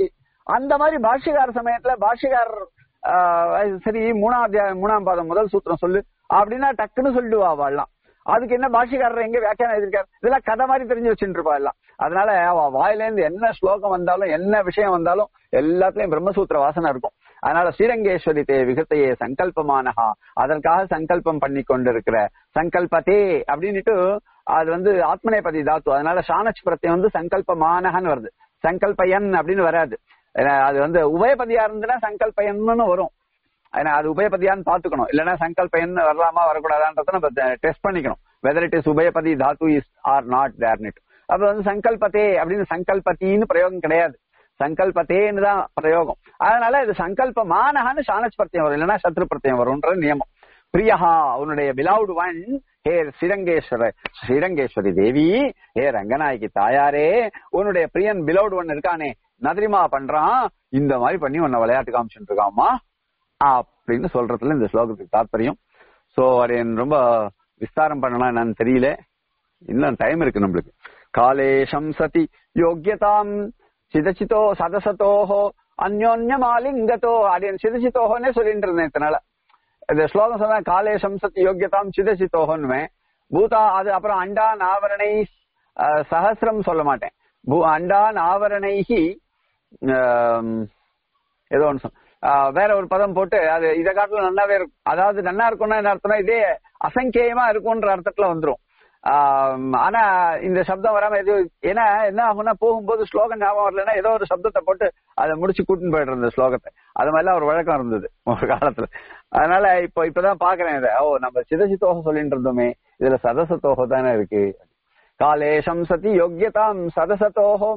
அந்த மாதிரி பாஷ்யகார சமயத்துல பாஷ்யகார் ஆஹ், சரி மூணாம் அத்தியாயம் மூணாம் பாதம் முதல் சூத்திரம் சொல்லு அப்படின்னா டக்குன்னு சொல்லிடுவா அவள்லாம் அதுக்கு என்ன பாஷ்யக்காரர் எங்க வியாக்கியானம் எழுதியிருக்காரு இதெல்லாம் கதை மாதிரி தெரிஞ்சு வச்சுட்டு இருப்பா எல்லாம் அதனால அவ வாயில இருந்து என்ன ஸ்லோகம் வந்தாலும் என்ன விஷயம் வந்தாலும் எல்லாத்துலயும் பிரம்மசூத்திர வாசனை இருக்கும் அதனால ஸ்ரீரங்கேஸ்வரி தே விகத்தையே சங்கல்பமானஹா அதற்காக சங்கல்பம் பண்ணி கொண்டிருக்கிற சங்கல்பத்தே அப்படின்னுட்டு அது வந்து ஆத்மநேபதி தாத்து அதனால ஷானச் பிரத்தியம் வந்து சங்கல்பமானஹன்னு வருது சங்கல்பயன் அப்படின்னு வராது ஏன்னா, அது வந்து உபயபதியா இருந்துன்னா சங்கல்பயன்னு வரும் ஏன்னா அது உபயபதியான்னு பாத்துக்கணும் இல்லைன்னா சங்கல்பயன் வரலாமா வரக்கூடாதான்றத நம்ம டெஸ்ட் பண்ணிக்கணும் வெதர் இட் இஸ் உபயபதி தாத்து இஸ் ஆர் நாட் தேர்னிட் அப்ப வந்து சங்கல்பத்தே அப்படின்னு சங்கல்பத்தின்னு பிரயோகம் கிடையாது சங்கல்பத்தேன்னு தான் பிரயோகம் அதனால இது சங்கல்பமானஹான்னு சாணச் பிரத்தியம் வரும் இல்லைன்னா சத்ரு பிரத்தியம் வரும்ன்ற நியமம் பிரியஹா உன்னுடைய பிலவுட் ஒன் ஹே ஸ்ரீரங்கேஸ்வர ஸ்ரீரங்கேஸ்வரி தேவி ஹே ரங்கநாயகி தாயாரே உன்னுடைய பிரியன் பிலவுட் ஒன் இருக்கானே நதிரிமா பண்றான் இந்த மாதிரி பண்ணி உன்னை விளையாட்டு காமிச்சுட்டு இருக்காமா அப்படின்னு சொல்றதுல இந்த ஸ்லோகத்துக்கு தாற்பயம் சோ அது என் ரொம்ப விஸ்தாரம் பண்ணலாம் என்னன்னு தெரியல இன்னும் டைம் இருக்கு நம்மளுக்கு காலேஷம் சதி யோக்கியதாம் சிதச்சிதோ சதசதோஹோ அந்யோன்யமாலிங்கதோ அது சிதச்சிதோஹோன்னே சொல்லிட்டு இருந்தேன் இத்தனால இந்த ஸ்லோகம் சொன்னா காலேஷம் சதி யோக்கியதாம் சிதச்சிதோஹோன்னு பூதா அது அப்புறம் அண்டான் ஆவரணை அஹ், சஹஸ்ரம் சொல்ல மாட்டேன் பூ- அண்டான் ஆவரணைஹி ஆம், ஏதோ ஒன்று சொன்ன ஆஹ் வேற ஒரு பதம் போட்டு அது இதை காட்டில நல்லாவே இருக்கும் அதாவது நன்னா இருக்கும்னா என்ன அர்த்தம்னா இதே அசங்கேயமா இருக்கும்ன்ற அர்த்தத்துல வந்துரும் ஆஹ் ஆனா இந்த சப்தம் வராம எது ஏன்னா என்ன ஆகும்னா போகும்போது ஸ்லோகம் ஞாபகம் வரலன்னா ஏதோ ஒரு சப்தத்தை போட்டு அதை முடிச்சு கூட்டின்னு போயிடுற இந்த ஸ்லோகத்தை அது மாதிரிலாம் ஒரு வழக்கம் இருந்தது ஒரு காலத்துல அதனால இப்போ இப்பதான் பாக்குறேன் இதை ஓ நம்ம சிதசித்தோகம் சொல்லிட்டு இருந்தோமே இதுல சதசத்தோகம் தானே இருக்கு காலேஷம் சதி யோக்கியதாம் சதசதோஹோ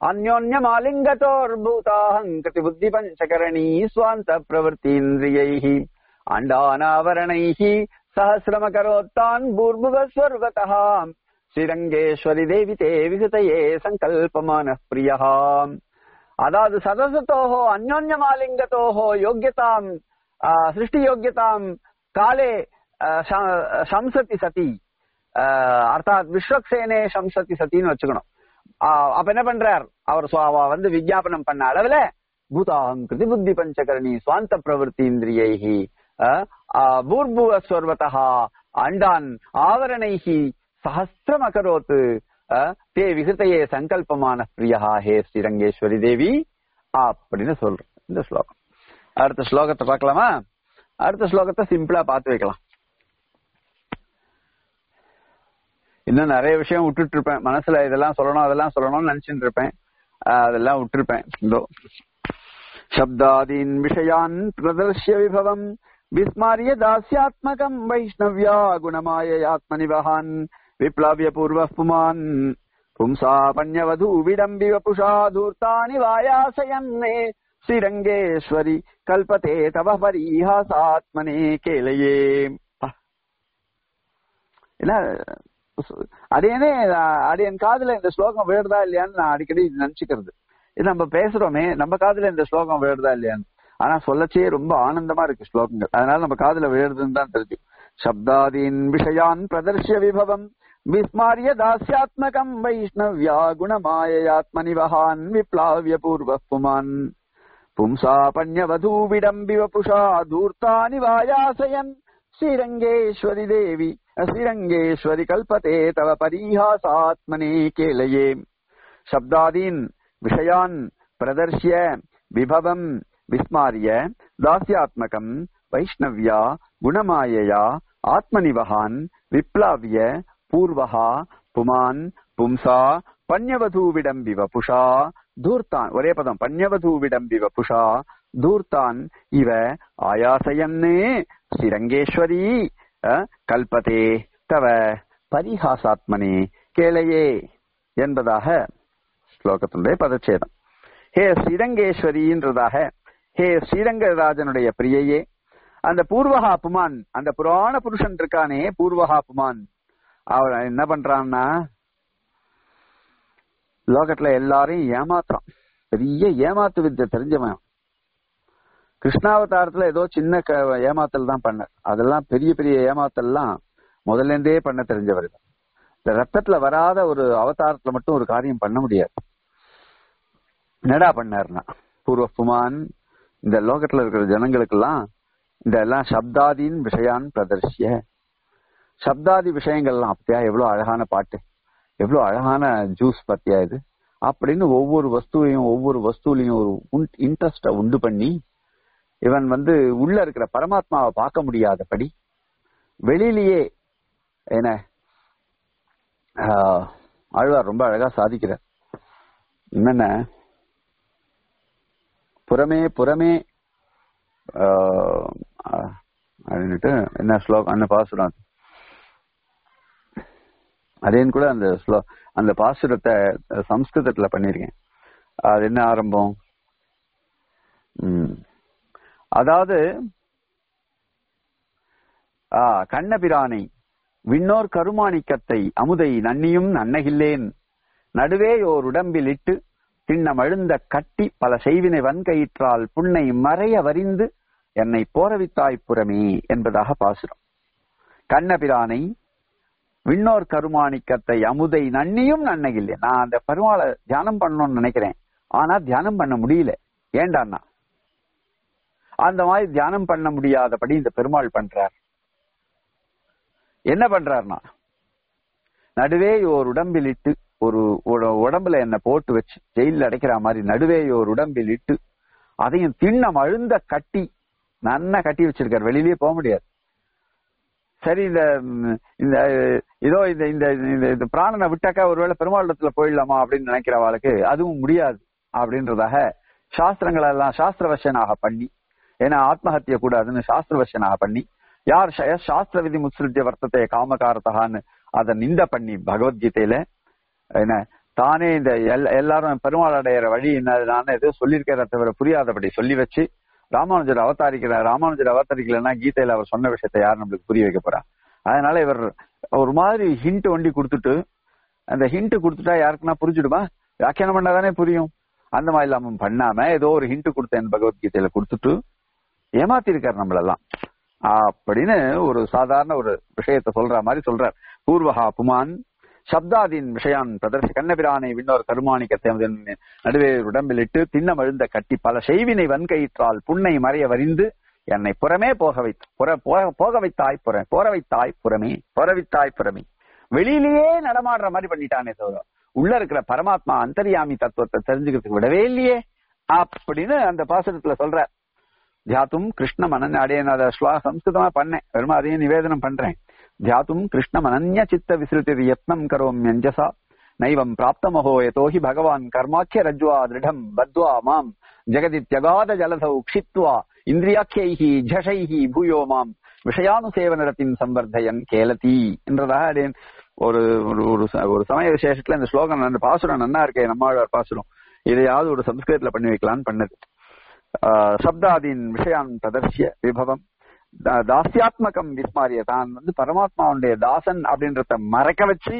அந்யோன்யமாலிங்கதோர்பூதாஹங் கிருதி புத்தி பஞ்சகரணீ ஸ்வாந்த பிரவருத்தீந்திரியைः அண்டானாவரணைः சஹசிரமகரோத்தான் பூர்புவஸ்வர்வதः ஸ்ரீரங்கேஸ்வரி தேவி தே விகதையே சங்கல்பமான பிரியா அதாவது சதசத்தோஹோ அந்யோன்யமாலிங்கத்தோஹோ யோக்கியதாம் ஆஹ், சிருஷ்டி யோக்கியதாம் காலே ஆஹ், ச- சம்சதி சதி ஆஹ், அர்த்தாத் விஸ்வக்சேனே சம்சதி சத்தின்னு வச்சுக்கணும் ஆஹ், அப்ப என்ன பண்றார் அவர் சுவா- அவ வந்து விஜாபனம் பண்ண அளவுல பூதாஹம் கிருதி புத்தி பஞ்சகரணி சுவாந்த பிரவருத்தி இந்திரியைஹி பூர்புவ ஸ்வர்வதா அண்டான் ஆவரணைஹி சஹசிரம் அகரோத் அஹ், தே விகிருத்தையே சங்கல்பமான பிரியா ஹே ஸ்ரீரங்கேஸ்வரி தேவி அப்படின்னு சொல்றோம் இந்த ஸ்லோகம் அடுத்த ஸ்லோகத்தை பார்க்கலாமா அடுத்த ஸ்லோகத்தை சிம்பிளா பார்த்து வைக்கலாம் இன்னும் நிறைய விஷயம் விட்டுட்டு இருப்பேன் மனசுல இதெல்லாம் சொல்லணும் அதெல்லாம் சொல்லணும்னு நினைச்சிட்டு இருப்பேன் ஆஹ் அதெல்லாம் விட்டுருப்பேன் இதோ शब्दादीन् विषयान् प्रदर्श्य विभवम् विस्मार्य दास्यात्मकम् वैष्णव्या गुणमाययात्मनिवहान् विप्लव्य पूर्वः पुमान् पुंसापन्यवधू विडम्बि वपुषा धूर्तानि वायासयन्ने श्रीरङ्गेश्वरि कल्पते तव परीहासात्मने केलये என்ன அடையனே அது என் காதுல இந்த ஸ்லோகம் வேறுதா இல்லையான்னு நான் அடிக்கடி நினைச்சுக்கிறது இது நம்ம பேசுறோமே நம்ம காதுல இந்த ஸ்லோகம் வேறுதா இல்லையான்னு ஆனா சொல்லச்சே ரொம்ப ஆனந்தமா இருக்கு ஸ்லோகங்கள் அதனால நம்ம காதுல வேறுதுன்னு தான் தெரிஞ்சு சப்தாதீன் விஷயான் பிரதர்ஷ்ய விபவம் விஸ்மாரிய தாஸ்யாத்மகம் வைஷ்ணவ்யா குணமாயயாத்மனிவஹான் விப்ளாவிய பூர்வ புமான் பும்சாபன்யவதூவிடம்பி வபுஷா தூர்த்தானி வாயாசயன் ஸ்ரீரங்கேஸ்வரி தேவி ஸ்ரீரங்கேஸ்வரி கல்பதே தவ பரீஹாசாத்மனே கேலயே शब्दादीन् विषयान् प्रदर्श्य विभवम् विस्मार्य दास्यात्मकम् वैष्णव्या गुणमायया आत्मनिवहान् विप्लाव्य पूर्वः पुमान् पुंसा பன்யவதூவிடம்பி வபுஷா தூர்த்தான் ஒரே பதம் பன்யவதூவிடம்பி வபுஷா தூர்த்தான் இவ ஆயாசயன்னே ஸ்ரீரங்கேஸ்வரி அஹ், கல்பதே தவ பரிஹாசாத்மனே கேளையே என்பதாக ஸ்லோகத்தினுடைய பதச்சேதம் ஹே ஸ்ரீரங்கேஸ்வரின்றதாக ஹே ஸ்ரீரங்கராஜனுடைய பிரியையே அந்த பூர்வகா புமான் அந்த புராண புருஷன் இருக்கானே பூர்வகா புமான் அவன் என்ன பண்றான்னா லோகத்துல எல்லாரையும் ஏமாத்துறான் பெரிய ஏமாத்து வித்தை தெரிஞ்சவன் கிருஷ்ணாவதாரத்துல ஏதோ சின்ன க- ஏமாத்தல் தான் பண்ண அதெல்லாம் பெரிய பெரிய ஏமாத்தல்லாம் முதல்ல இருந்தே பண்ண தெரிஞ்சவர் இந்த ரத்தத்துல வராத ஒரு அவதாரத்துல மட்டும் ஒரு காரியம் பண்ண முடியாது என்னடா பண்ணாருன்னா பூர்வ புமான் இந்த லோகத்துல இருக்கிற ஜனங்களுக்கெல்லாம் இந்த எல்லாம் சப்தாதின் விஷயான் பிரதர்சிய சப்தாதி விஷயங்கள்லாம் அப்படியா எவ்வளவு அழகான பாட்டு எவ்வளவு அழகான ஜூஸ் பத்தியா இது அப்படின்னு ஒவ்வொரு வஸ்துவையும் ஒவ்வொரு வஸ்துலையும் ஒரு இன்ட்ரெஸ்ட உண்டு பண்ணி இவன் வந்து உள்ள இருக்கிற பரமாத்மாவை பார்க்க முடியாதபடி வெளியிலேயே என்ன ஆஹ், ஆழ்வார் ரொம்ப அழகா சாதிக்கிறார் என்னென்ன புறமே புறமே ஆஹ், ஆஹ், அப்படின்னுட்டு என்ன ஸ்லோகம் என்ன பாசுரம் அது? அதேன்னு கூட அந்த ஸ்லோ அந்த பாசுரத்தை சம்ஸ்கிருதத்துல பண்ணிருக்கேன் அது என்ன ஆரம்பம் ம். அதாவது ஆ, கண்ணபிரானை விண்ணோர் கருமாணிக்கத்தை அமுதை நன்னியும் நன்னகில்லேன் நடுவே ஓர் உடம்பில் இட்டு திண்ணம் அழுந்த கட்டி பல செய்வினை வன்கயிற்றால் புன்னை மறைய வரிந்து என்னை போரவித்தாய் புறமே என்பதாக பாசுரம் கண்ணபிரானை விண்ணோர் கருமாணிக்கத்தை அமுதை நன்னியும் நன்னகில்லை நான் அந்த பெருமாளை தியானம் பண்ணணும்னு நினைக்கிறேன் ஆனா தியானம் பண்ண முடியல ஏண்டான்னா அந்த மாதிரி தியானம் பண்ண முடியாதபடி இந்த பெருமாள் பண்றார் என்ன பண்றாருன்னா நடுவே ஒரு உடம்பில் இட்டு ஒரு உட- உடம்புல என்ன போட்டு வச்சு ஜெயில அடைக்கிற மாதிரி நடுவே ஒரு உடம்பில் இட்டு அதையும் திண்ணம் அழுந்த கட்டி நன்னா கட்டி வச்சிருக்காரு வெளியிலேயே போக முடியாது சரி இந்த ம், இந்த இதோ இந்த இந்த இந்த- இந்த பிராணனை விட்டாக்கா ஒருவேளை பெருமாளிடத்துல போயிடலாமா அப்படின்னு நினைக்கிறவாளுக்கு அதுவும் முடியாது அப்படின்றதாக சாஸ்திரங்கள் எல்லாம் சாஸ்திரவசனாக பண்ணி ஏன்னா ஆத்மஹத்திய கூடாதுன்னு சாஸ்திரவசனாக பண்ணி யார் ச- சாஸ்திர விதி முத்ஸ்ருத்திய வர்த்தத்தை காமகாரத்தகான்னு அதை நிந்த பண்ணி பகவத்கீதையில என்ன தானே இந்த எல்- எல்லாரும் பெருமாள் அடையிற வழி என்னதுன்னு ஏதோ சொல்லியிருக்கிற தவிர புரியாதபடி சொல்லி வச்சு ராமானுஜர் அவதாரிக்கிற ராமானுஜர் அவதாரிக்கலன்னா கீதையில அவர் சொன்ன விஷயத்தை யார் நம்மளுக்கு புரிய வைக்க போறா அதனால இவர் ஒரு மாதிரி ஹிண்ட் ஒண்டி கொடுத்துட்டு அந்த ஹிண்ட் கொடுத்துட்டா யாருக்குன்னா புரிஞ்சுடுமா வியாக்கியானம் பண்ணாதானே புரியும் அந்த மாதிரி இல்லாம பண்ணாம ஏதோ ஒரு ஹிண்ட் கொடுத்தேன் பகவத்கீதையில கொடுத்துட்டு ஏமாத்திருக்காரு நம்மளெல்லாம் அப்படின்னு ஒரு சாதாரண ஒரு விஷயத்தை சொல்ற மாதிரி சொல்றார் பூர்வஹா புமான் சப்தாதின் விஷயான் பிரதர்ஷ கண்ணபிரானை விண்ணோர் கருமாணிக்கத்தை அதன் நடுவே உடம்பிலிட்டு திண்ணம் அழுந்த கட்டி பல செய்வினை வன்கயிற்றால் புன்னை மறைய வரிந்து என்னை புறமே போக வைத்து புற போக- போக வைத்தாய் புற போற வைத்தாய் புறமே போற வைத்தாய் புறமே வெளியிலேயே நடமாடுற மாதிரி பண்ணிட்டானே தவிர உள்ள இருக்கிற பரமாத்மா அந்தரியாமி தத்துவத்தை தெரிஞ்சுக்கிறதுக்கு விடவே இல்லையே அப்படின்னு அந்த பாசனத்துல சொல்ற தியாத்தும் கிருஷ்ணம் அனன்ய அடைய நான் அதை ஸ்லா சம்ஸ்கிருதமா பண்ணேன் வெறும் அதையும் நிவேதனம் பண்றேன் தியாத்தும் கிருஷ்ணம் அனன்ய சித்த விசிருத்தி யத்னம் கரோம்யஞ்சசா நைவம் பிராப்தமஹோ யதோஹி பகவான் கர்மாக்கிய ரஜ்வா திருடம் பத்வா மாம் ஜெகதி தியகாத ஜலதௌ க்ஷித்வா இந்திரியாக்கியைஹி ஜஷைஹி பூயோ மாம் விஷயானுசேவனரத்தின் சம்பர்தயன் கேலதி என்றதாக அடியேன் ஒரு ஒரு- ஒரு ச- ஒரு சமய விசேஷத்துல இந்த ஸ்லோகம் அந்த பாசுரம் நன்னா இருக்கே நம்மாழ்வார் பாசுரம் இதையாவது ஒரு சம்ஸ்கிருதத்துல பண்ணி வைக்கலாம்னு பண்ணது ஆஹ் சப்தாதீன் விஷயான் பிரதர்சிய விபவம் தா- தாஸ்யாத்மகம் விஸ்மாரிய தான் வந்து பரமாத்மாவுடைய தாசன் அப்படின்றத மறக்க வச்சு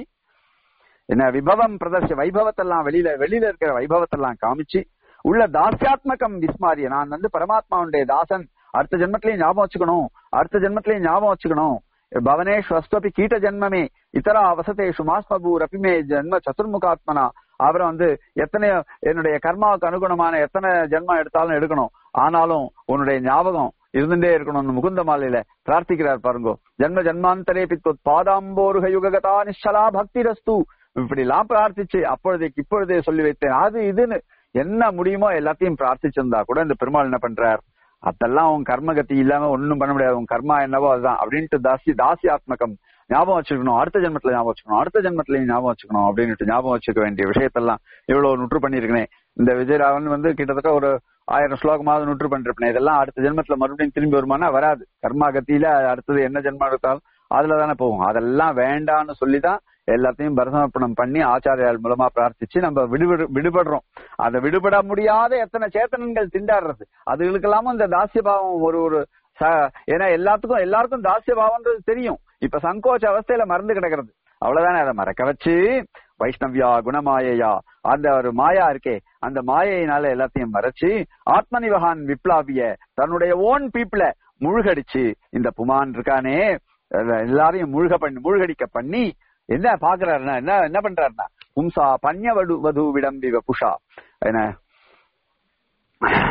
என்ன விபவம் பிரதர்ஷ வைபவத்தெல்லாம் வெளியில வெளியில இருக்கிற வைபவத்தெல்லாம் காமிச்சு உள்ள தாஸ்யாத்மகம் விஸ்மாரிய நான் வந்து பரமாத்மாவுடைய தாசன் அடுத்த ஜென்மத்திலையும் ஞாபகம் வச்சுக்கணும் அடுத்த ஜென்மத்திலையும் ஞாபகம் வச்சுக்கணும் பவனேஷு அஸ்வபி கீட்ட ஜென்மமே இதரா வசதேஷு மாஸ்மபூர் அபிமே ஜென்ம சதுர்முகாத்மனா அவரை வந்து எத்தனை என்னுடைய கர்மாவுக்கு அனுகுணமான எத்தனை ஜென்மம் எடுத்தாலும் எடுக்கணும் ஆனாலும் உன்னுடைய ஞாபகம் இருந்துட்டே இருக்கணும்னு முகுந்த மாலையில பிரார்த்திக்கிறார் பாருங்க ஜென்ம ஜென்மாந்தரே பித்வத் பாதாம்போருக யுககதா நிஷலா பக்தி ரஸ்து இப்படி எல்லாம் பிரார்த்திச்சு அப்பொழுதைக்கு இப்பொழுதே சொல்லி வைத்தேன் அது இதுன்னு என்ன முடியுமோ எல்லாத்தையும் பிரார்த்திச்சிருந்தா கூட இந்த பெருமாள் என்ன பண்றார் அதெல்லாம் உன் கர்மகதி இல்லாம ஒண்ணும் பண்ண முடியாது உன் கர்மா என்னவோ அதுதான் அப்படின்ட்டு தாசி தாசியாத்மகம் ஞாபகம் வச்சுக்கணும் அடுத்த ஜென்மத்துல ஞாபகம் வச்சுக்கணும் அடுத்த ஜென்மத்திலையும் ஞாபகம் வச்சுக்கணும் அப்படின்ட்டு ஞாபகம் வச்சுக்க வேண்டிய விஷயத்தெல்லாம் இவ்வளவு நுற்று பண்ணிருக்கேன் இந்த விஜயராவன் வந்து கிட்டத்தட்ட ஒரு ஆயிரம் ஸ்லோகமாவது நுற்று பண்ணிருப்பேன் இதெல்லாம் அடுத்த ஜென்மத்துல மறுபடியும் திரும்பி வருமானா வராது கர்மாகத்தியில அடுத்தது என்ன ஜென்மம் எடுத்தாலும் அதுல தானே போகும் அதெல்லாம் வேண்டான்னு சொல்லிதான் எல்லாத்தையும் பரசமர்ப்பணம் பண்ணி ஆச்சாரியால் மூலமா பிரார்த்திச்சு நம்ம விடுபடு விடுபடுறோம் அதை விடுபட முடியாத எத்தனை சேத்தனங்கள் திண்டாடுறது அதுகளுக்கெல்லாமும் இந்த தாசிய பாவம் ஒரு ஒரு ச- ஏன்னா எல்லாத்துக்கும் எல்லாருக்கும் தாசிய பாவம்ன்றது தெரியும் இப்ப சங்கோச்ச அவஸ்தையில மறந்து கிடக்கிறது அவ்வளவுதானே அதை மறக்க வச்சு வைஷ்ணவ்யா குணமாயையா அந்த ஒரு மாயா இருக்கே அந்த மாயையினால எல்லாத்தையும் மறைச்சு ஆத்மனிவகான் விப்ளாவிய தன்னுடைய ஓன் பீப்புள முழுகடிச்சு இந்த புமான் இருக்கானே அஹ் எல்லாரையும் முழுக பண்ணி முழுகடிக்க பண்ணி என்ன பாக்குறாருன்னா என்ன என்ன பண்றாருன்னா பும்சா பன்ய வடு வது விடம்பிவ புஷா என்ன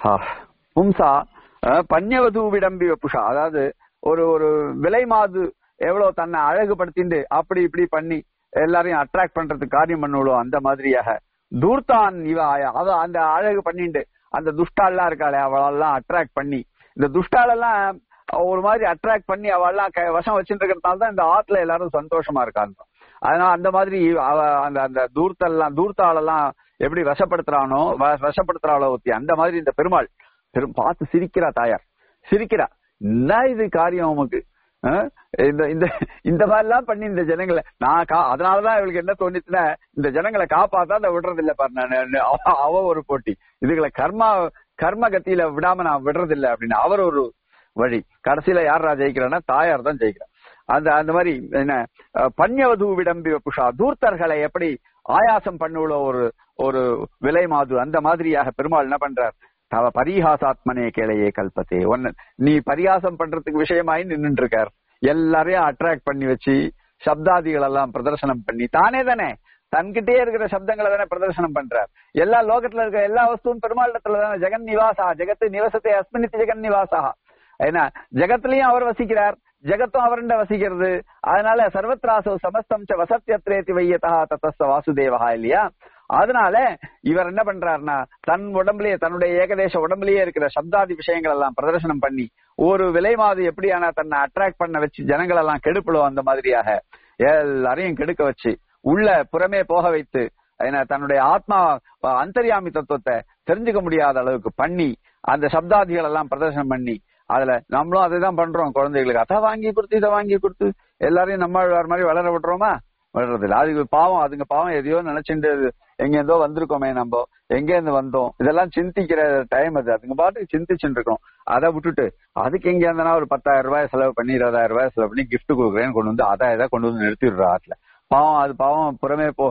ஆ, பும்சா அஹ், பன்யவது விடம்பி புஷா அதாவது ஒரு ஒரு விலை மாது எவ்வளவு தன்னை அழகுபடுத்திண்டு அப்படி இப்படி பண்ணி எல்லாரையும் அட்ராக்ட் பண்றதுக்கு காரியம் பண்ணுவளோ அந்த மாதிரியாக தூர்த்தான் இவ ஆயா- அவ அந்த அழகு பண்ணிண்டு அந்த துஷ்டாலாம் இருக்காளே அவளெல்லாம் அட்ராக்ட் பண்ணி இந்த துஷ்டாலெல்லாம் ஒரு மாதிரி அட்ராக்ட் பண்ணி அவெல்லாம் க- வசம் வச்சுட்டு இருக்கிறதுனால தான் இந்த ஆத்துல எல்லாரும் சந்தோஷமா இருக்காங்க அதனால அந்த மாதிரி அவ அந்த அந்த தூர்த்தெல்லாம் தூர்த்தாலெல்லாம் எப்படி வசப்படுத்துறானோ வ- வசப்படுத்துறாளோ ஒத்தி அந்த மாதிரி இந்த பெருமாள் பெரும் பார்த்து சிரிக்கிறா தாயார் சிரிக்கிறா என்ன இது காரியம் உமக்கு அஹ்? இந்த இந்த இந்த மாதிரி எல்லாம் பண்ணி இந்த ஜனங்களை நான் கா அதனாலதான் இவளுக்கு என்ன தோணுச்சுன்னா இந்த ஜனங்களை காப்பாத்தா அந்த விடுறது இல்ல பாரு நான் அவ- அவ ஒரு போட்டி இதுகளை கர்மா கர்ம கத்தியில விடாம நான் விடுறது இல்ல அப்படின்னு அவர் ஒரு வழி கடைசியில யாரா ஜெயிக்கிறான்னா தாயார் தான் ஜெயிக்கிறா அந்த அந்த மாதிரி என்ன அஹ், பன்யவது விடம்பி புஷா தூர்த்தர்களை எப்படி ஆயாசம் பண்ணுள்ள ஒரு ஒரு விலை மாது அந்த மாதிரியாக பெருமாள் என்ன பண்றார் தவ பரிஹாசாத்மனே கேளையே கல்பத்தே ஒன்னு நீ பரிகாசம் பண்றதுக்கு விஷயமாயி நின்னுட்டு இருக்கார் எல்லாரையும் அட்ராக்ட் பண்ணி வச்சு சப்தாதிகள் எல்லாம் பிரதர்சனம் பண்ணி தானே தானே தன்கிட்டே இருக்கிற சப்தங்களை தானே பிரதர்சனம் பண்றார் எல்லா லோகத்துல இருக்கிற எல்லா வஸ்துவும் பெருமாளிடத்துல தானே ஜெகன் நிவாசா ஜெகத்து நிவசத்தை அஸ்மினித்து ஜெகன் நிவாசா ஏன்னா ஜெகத்திலையும் அவர் வசிக்கிறார் ஜெகத்தும் அவருண்ட வசிக்கிறது அதனால சர்வத்ராசோ சமஸ்தம் ச வசத்தியத்ரேதி வையதா தத்தஸ்த வாசுதேவா இல்லையா அதனால இவர் என்ன பண்றாருன்னா தன் உடம்புலயே தன்னுடைய ஏகதேச உடம்புலயே இருக்கிற சப்தாதி விஷயங்கள் எல்லாம் பிரதர்சனம் பண்ணி ஒரு விலை மாது எப்படியான தன்னை அட்ராக்ட் பண்ண வச்சு ஜனங்கள் எல்லாம் கெடுப்படும் அந்த மாதிரியாக எல்லாரையும் கெடுக்க வச்சு உள்ள புறமே போக வைத்து என்ன தன்னுடைய ஆத்மா அந்தர்யாமி தத்துவத்தை தெரிஞ்சுக்க முடியாத அளவுக்கு பண்ணி அந்த சப்தாதிகள் எல்லாம் பிரதர்சனம் பண்ணி அதுல நம்மளும் அதுதான் பண்றோம் குழந்தைகளுக்கு அதை வாங்கி கொடுத்து இதை வாங்கி கொடுத்து எல்லாரையும் நம்ம வேற மாதிரி வளர விடுறோமா வளர்றது இல்ல அதுக்கு பாவம் அதுங்க பாவம் எதையோ நினைச்சுட்டு எங்க இருந்தோ வந்திருக்கோமே நம்ம எங்க இருந்து வந்தோம் இதெல்லாம் சிந்திக்கிற டைம் அது அதுங்க பாட்டுக்கு சிந்திச்சுட்டு இருக்கோம் அதை விட்டுட்டு அதுக்கு எங்க இருந்தனா ஒரு பத்தாயிரம் ரூபாய் செலவு பண்ணி இருபதாயிரம் ரூபாய் செலவு பண்ணி gift கொடுக்குறேன்னு கொண்டு வந்து அதை இதை கொண்டு வந்து நிறுத்திடுற ஆட்ல பாவம் அது பாவம் புறமே போ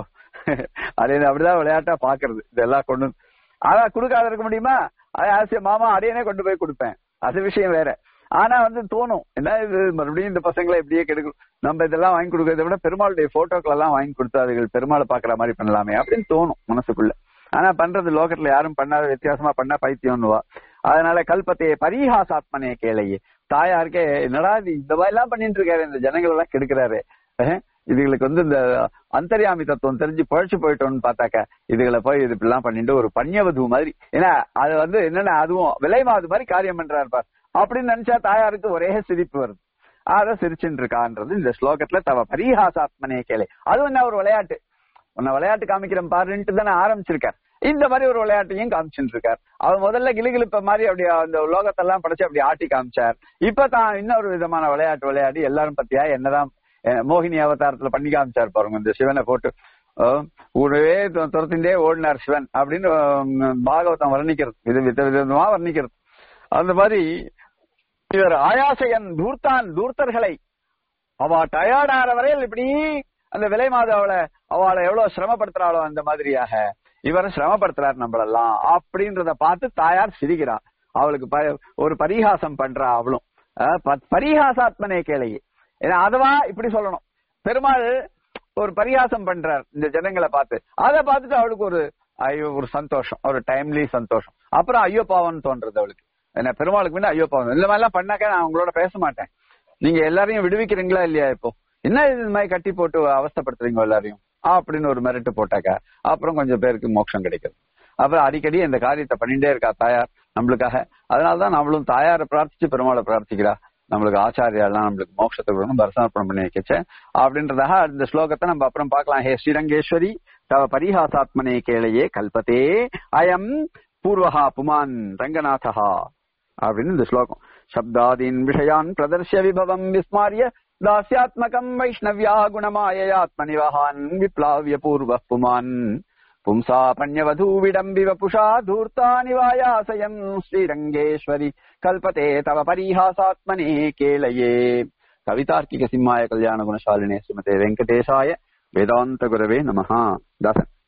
அது அப்படிதான் விளையாட்டா பாக்குறது இதெல்லாம் கொண்டு வந்து அதான் கொடுக்காத இருக்க முடியுமா அது ஆசிய மாமா அடையனே கொண்டு போய் கொடுப்பேன் அது விஷயம் வேற ஆனா வந்து தோணும் என்ன இது மறுபடியும் இந்த பசங்களை இப்படியே கெடுக்கும் நம்ம இதெல்லாம் வாங்கி கொடுக்கறதை விட பெருமாளுடைய போட்டோக்கள் எல்லாம் வாங்கி கொடுத்து அதுகள் பெருமாளை பாக்குற மாதிரி பண்ணலாமே அப்படின்னு தோணும் மனசுக்குள்ள ஆனா பண்றது லோகத்துல யாரும் பண்ணாத வித்தியாசமா பண்ணா பைத்தியம்னுவா அதனால கல்பத்தையே பரிஹாசாத்மனே கேளையே தாயாருக்கே என்னடா இது இந்த மாதிரி எல்லாம் பண்ணிட்டு இருக்காரு இந்த ஜனங்கள் எல்லாம் கெடுக்கிறாரு அஹ், இதுகளுக்கு வந்து இந்த அந்தர்யாமி தத்துவம் தெரிஞ்சு பழச்சு போயிட்டோம்னு பார்த்தாக்க இதுகளை போய் இது இப்படிலாம் பண்ணிட்டு ஒரு பன்யவது மாதிரி ஏன்னா அது வந்து என்னன்னா அதுவும் விலை மாது மாதிரி காரியம் பண்றாரு பார் அப்படின்னு நினைச்சா தாயாருக்கு ஒரே சிரிப்பு வருது அத சிரிச்சுட்டு இருக்கான்றது இந்த ஸ்லோகத்துல தவ பரிஹாசாத்மனே கேளை அதுவும் என்ன ஒரு விளையாட்டு உன்னை விளையாட்டு காமிக்கிறேன் பாருன்ட்டு தானே ஆரம்பிச்சிருக்கார் இந்த மாதிரி ஒரு விளையாட்டையும் காமிச்சுட்டு இருக்கார் அவர் முதல்ல கிளுகிழுப்ப மாதிரி அப்படி அந்த லோகத்தெல்லாம் படைச்சு அப்படி ஆட்டி காமிச்சார் இப்ப தான் இன்னொரு விதமான விளையாட்டு விளையாடி எல்லாரும் பத்தியா என்னதான் அஹ், மோகினி அவதாரத்துல பண்ணி காமிச்சார் பாருங்க இந்த சிவனை போட்டு அஹ், கூடவே து- துரத்திண்டே ஓடினார் சிவன் அப்படின்னு அஹ், பாகவதம் வர்ணிக்கிறது இது வித விதமா வர்ணிக்கிறது அந்த மாதிரி இவர் ஆயாசையன் தூர்த்தான் தூர்த்தர்களை அவ டயர்ட் ஆற வரையில் இப்படி அந்த விலை மாத அவளை அவளை எவ்வளவு சிரமப்படுத்துறாளோ அந்த மாதிரியாக இவர் சிரமப்படுத்துறார் நம்மளெல்லாம் அப்படின்றத பார்த்து தாயார் சிரிக்கிறார் அவளுக்கு ப- ஒரு பரிகாசம் பண்றா அவளும் அஹ் ப- பரிகாசாத்மனே கேளையே ஏன்னா அதவா இப்படி சொல்லணும் பெருமாள் ஒரு பரிகாசம் பண்றார் இந்த ஜனங்களை பார்த்து அதை பார்த்துட்டு அவளுக்கு ஒரு ஐயோ ஒரு சந்தோஷம் ஒரு டைம்லி சந்தோஷம் அப்புறம் ஐயோ பாவம்னு தோன்றது அவளுக்கு என்ன பெருமாளுக்கு முன்ன ஐயோ பாவம் இந்த மாதிரிலாம் பண்ணாக்க நான் உங்களோட பேச மாட்டேன் நீங்க எல்லாரையும் விடுவிக்கிறீங்களா இல்லையா இப்போ என்ன இது இந்த மாதிரி கட்டி போட்டு அவஸ்தைப்படுத்துறீங்க எல்லாரையும் அப்படின்னு ஒரு மிரட்டு போட்டாக்கா அப்புறம் கொஞ்சம் பேருக்கு மோட்சம் கிடைக்குது அப்புறம் அடிக்கடி இந்த காரியத்தை பண்ணிட்டே இருக்கா தாயார் நம்மளுக்காக அதனாலதான் நம்மளும் தாயாரை பிரார்த்திச்சு பெருமாளை பிரார்த்திக்கிறா நம்மளுக்கு ஆச்சாரியாலாம் நம்மளுக்கு மோட்சத்தை கொடுக்கணும் தரிசனப்பணம் பண்ணி வைக்கச்சேன் அப்படின்றதாக இந்த ஸ்லோகத்தை நம்ம அப்புறம் பார்க்கலாம் ஹே ஸ்ரீரங்கேஸ்வரி தவ பரிஹாசாத்மனே கேளையே கல்பத்தே அயம் பூர்வஹா புமான் ரங்கநாதஹா அப்படின்னு இந்த ஸ்லோகம் சப்தாதீன் விஷயான் பிரதர்ஷ்ய விபவம் விஸ்மாரிய தாஸ்யாத்மகம் வைஷ்ணவ்யா குணமாயயாத்மனிவஹான் விப்ளாவிய பூர்வ புமான் பும்சா பன்யவதூ விடம்பிவ புஷா தூர்த்தானி வாயாசயம் ஸ்ரீரங்கேஸ்வரி கல்பதே தவ பரிஹாசாத்மனே கேளையே கவிதார்க்கிக சிம்மாய கல்யாண குணசாலினே ஸ்ரீமதே வெங்கடேசாய வேதாந்த குரவே நமஹா தாசன்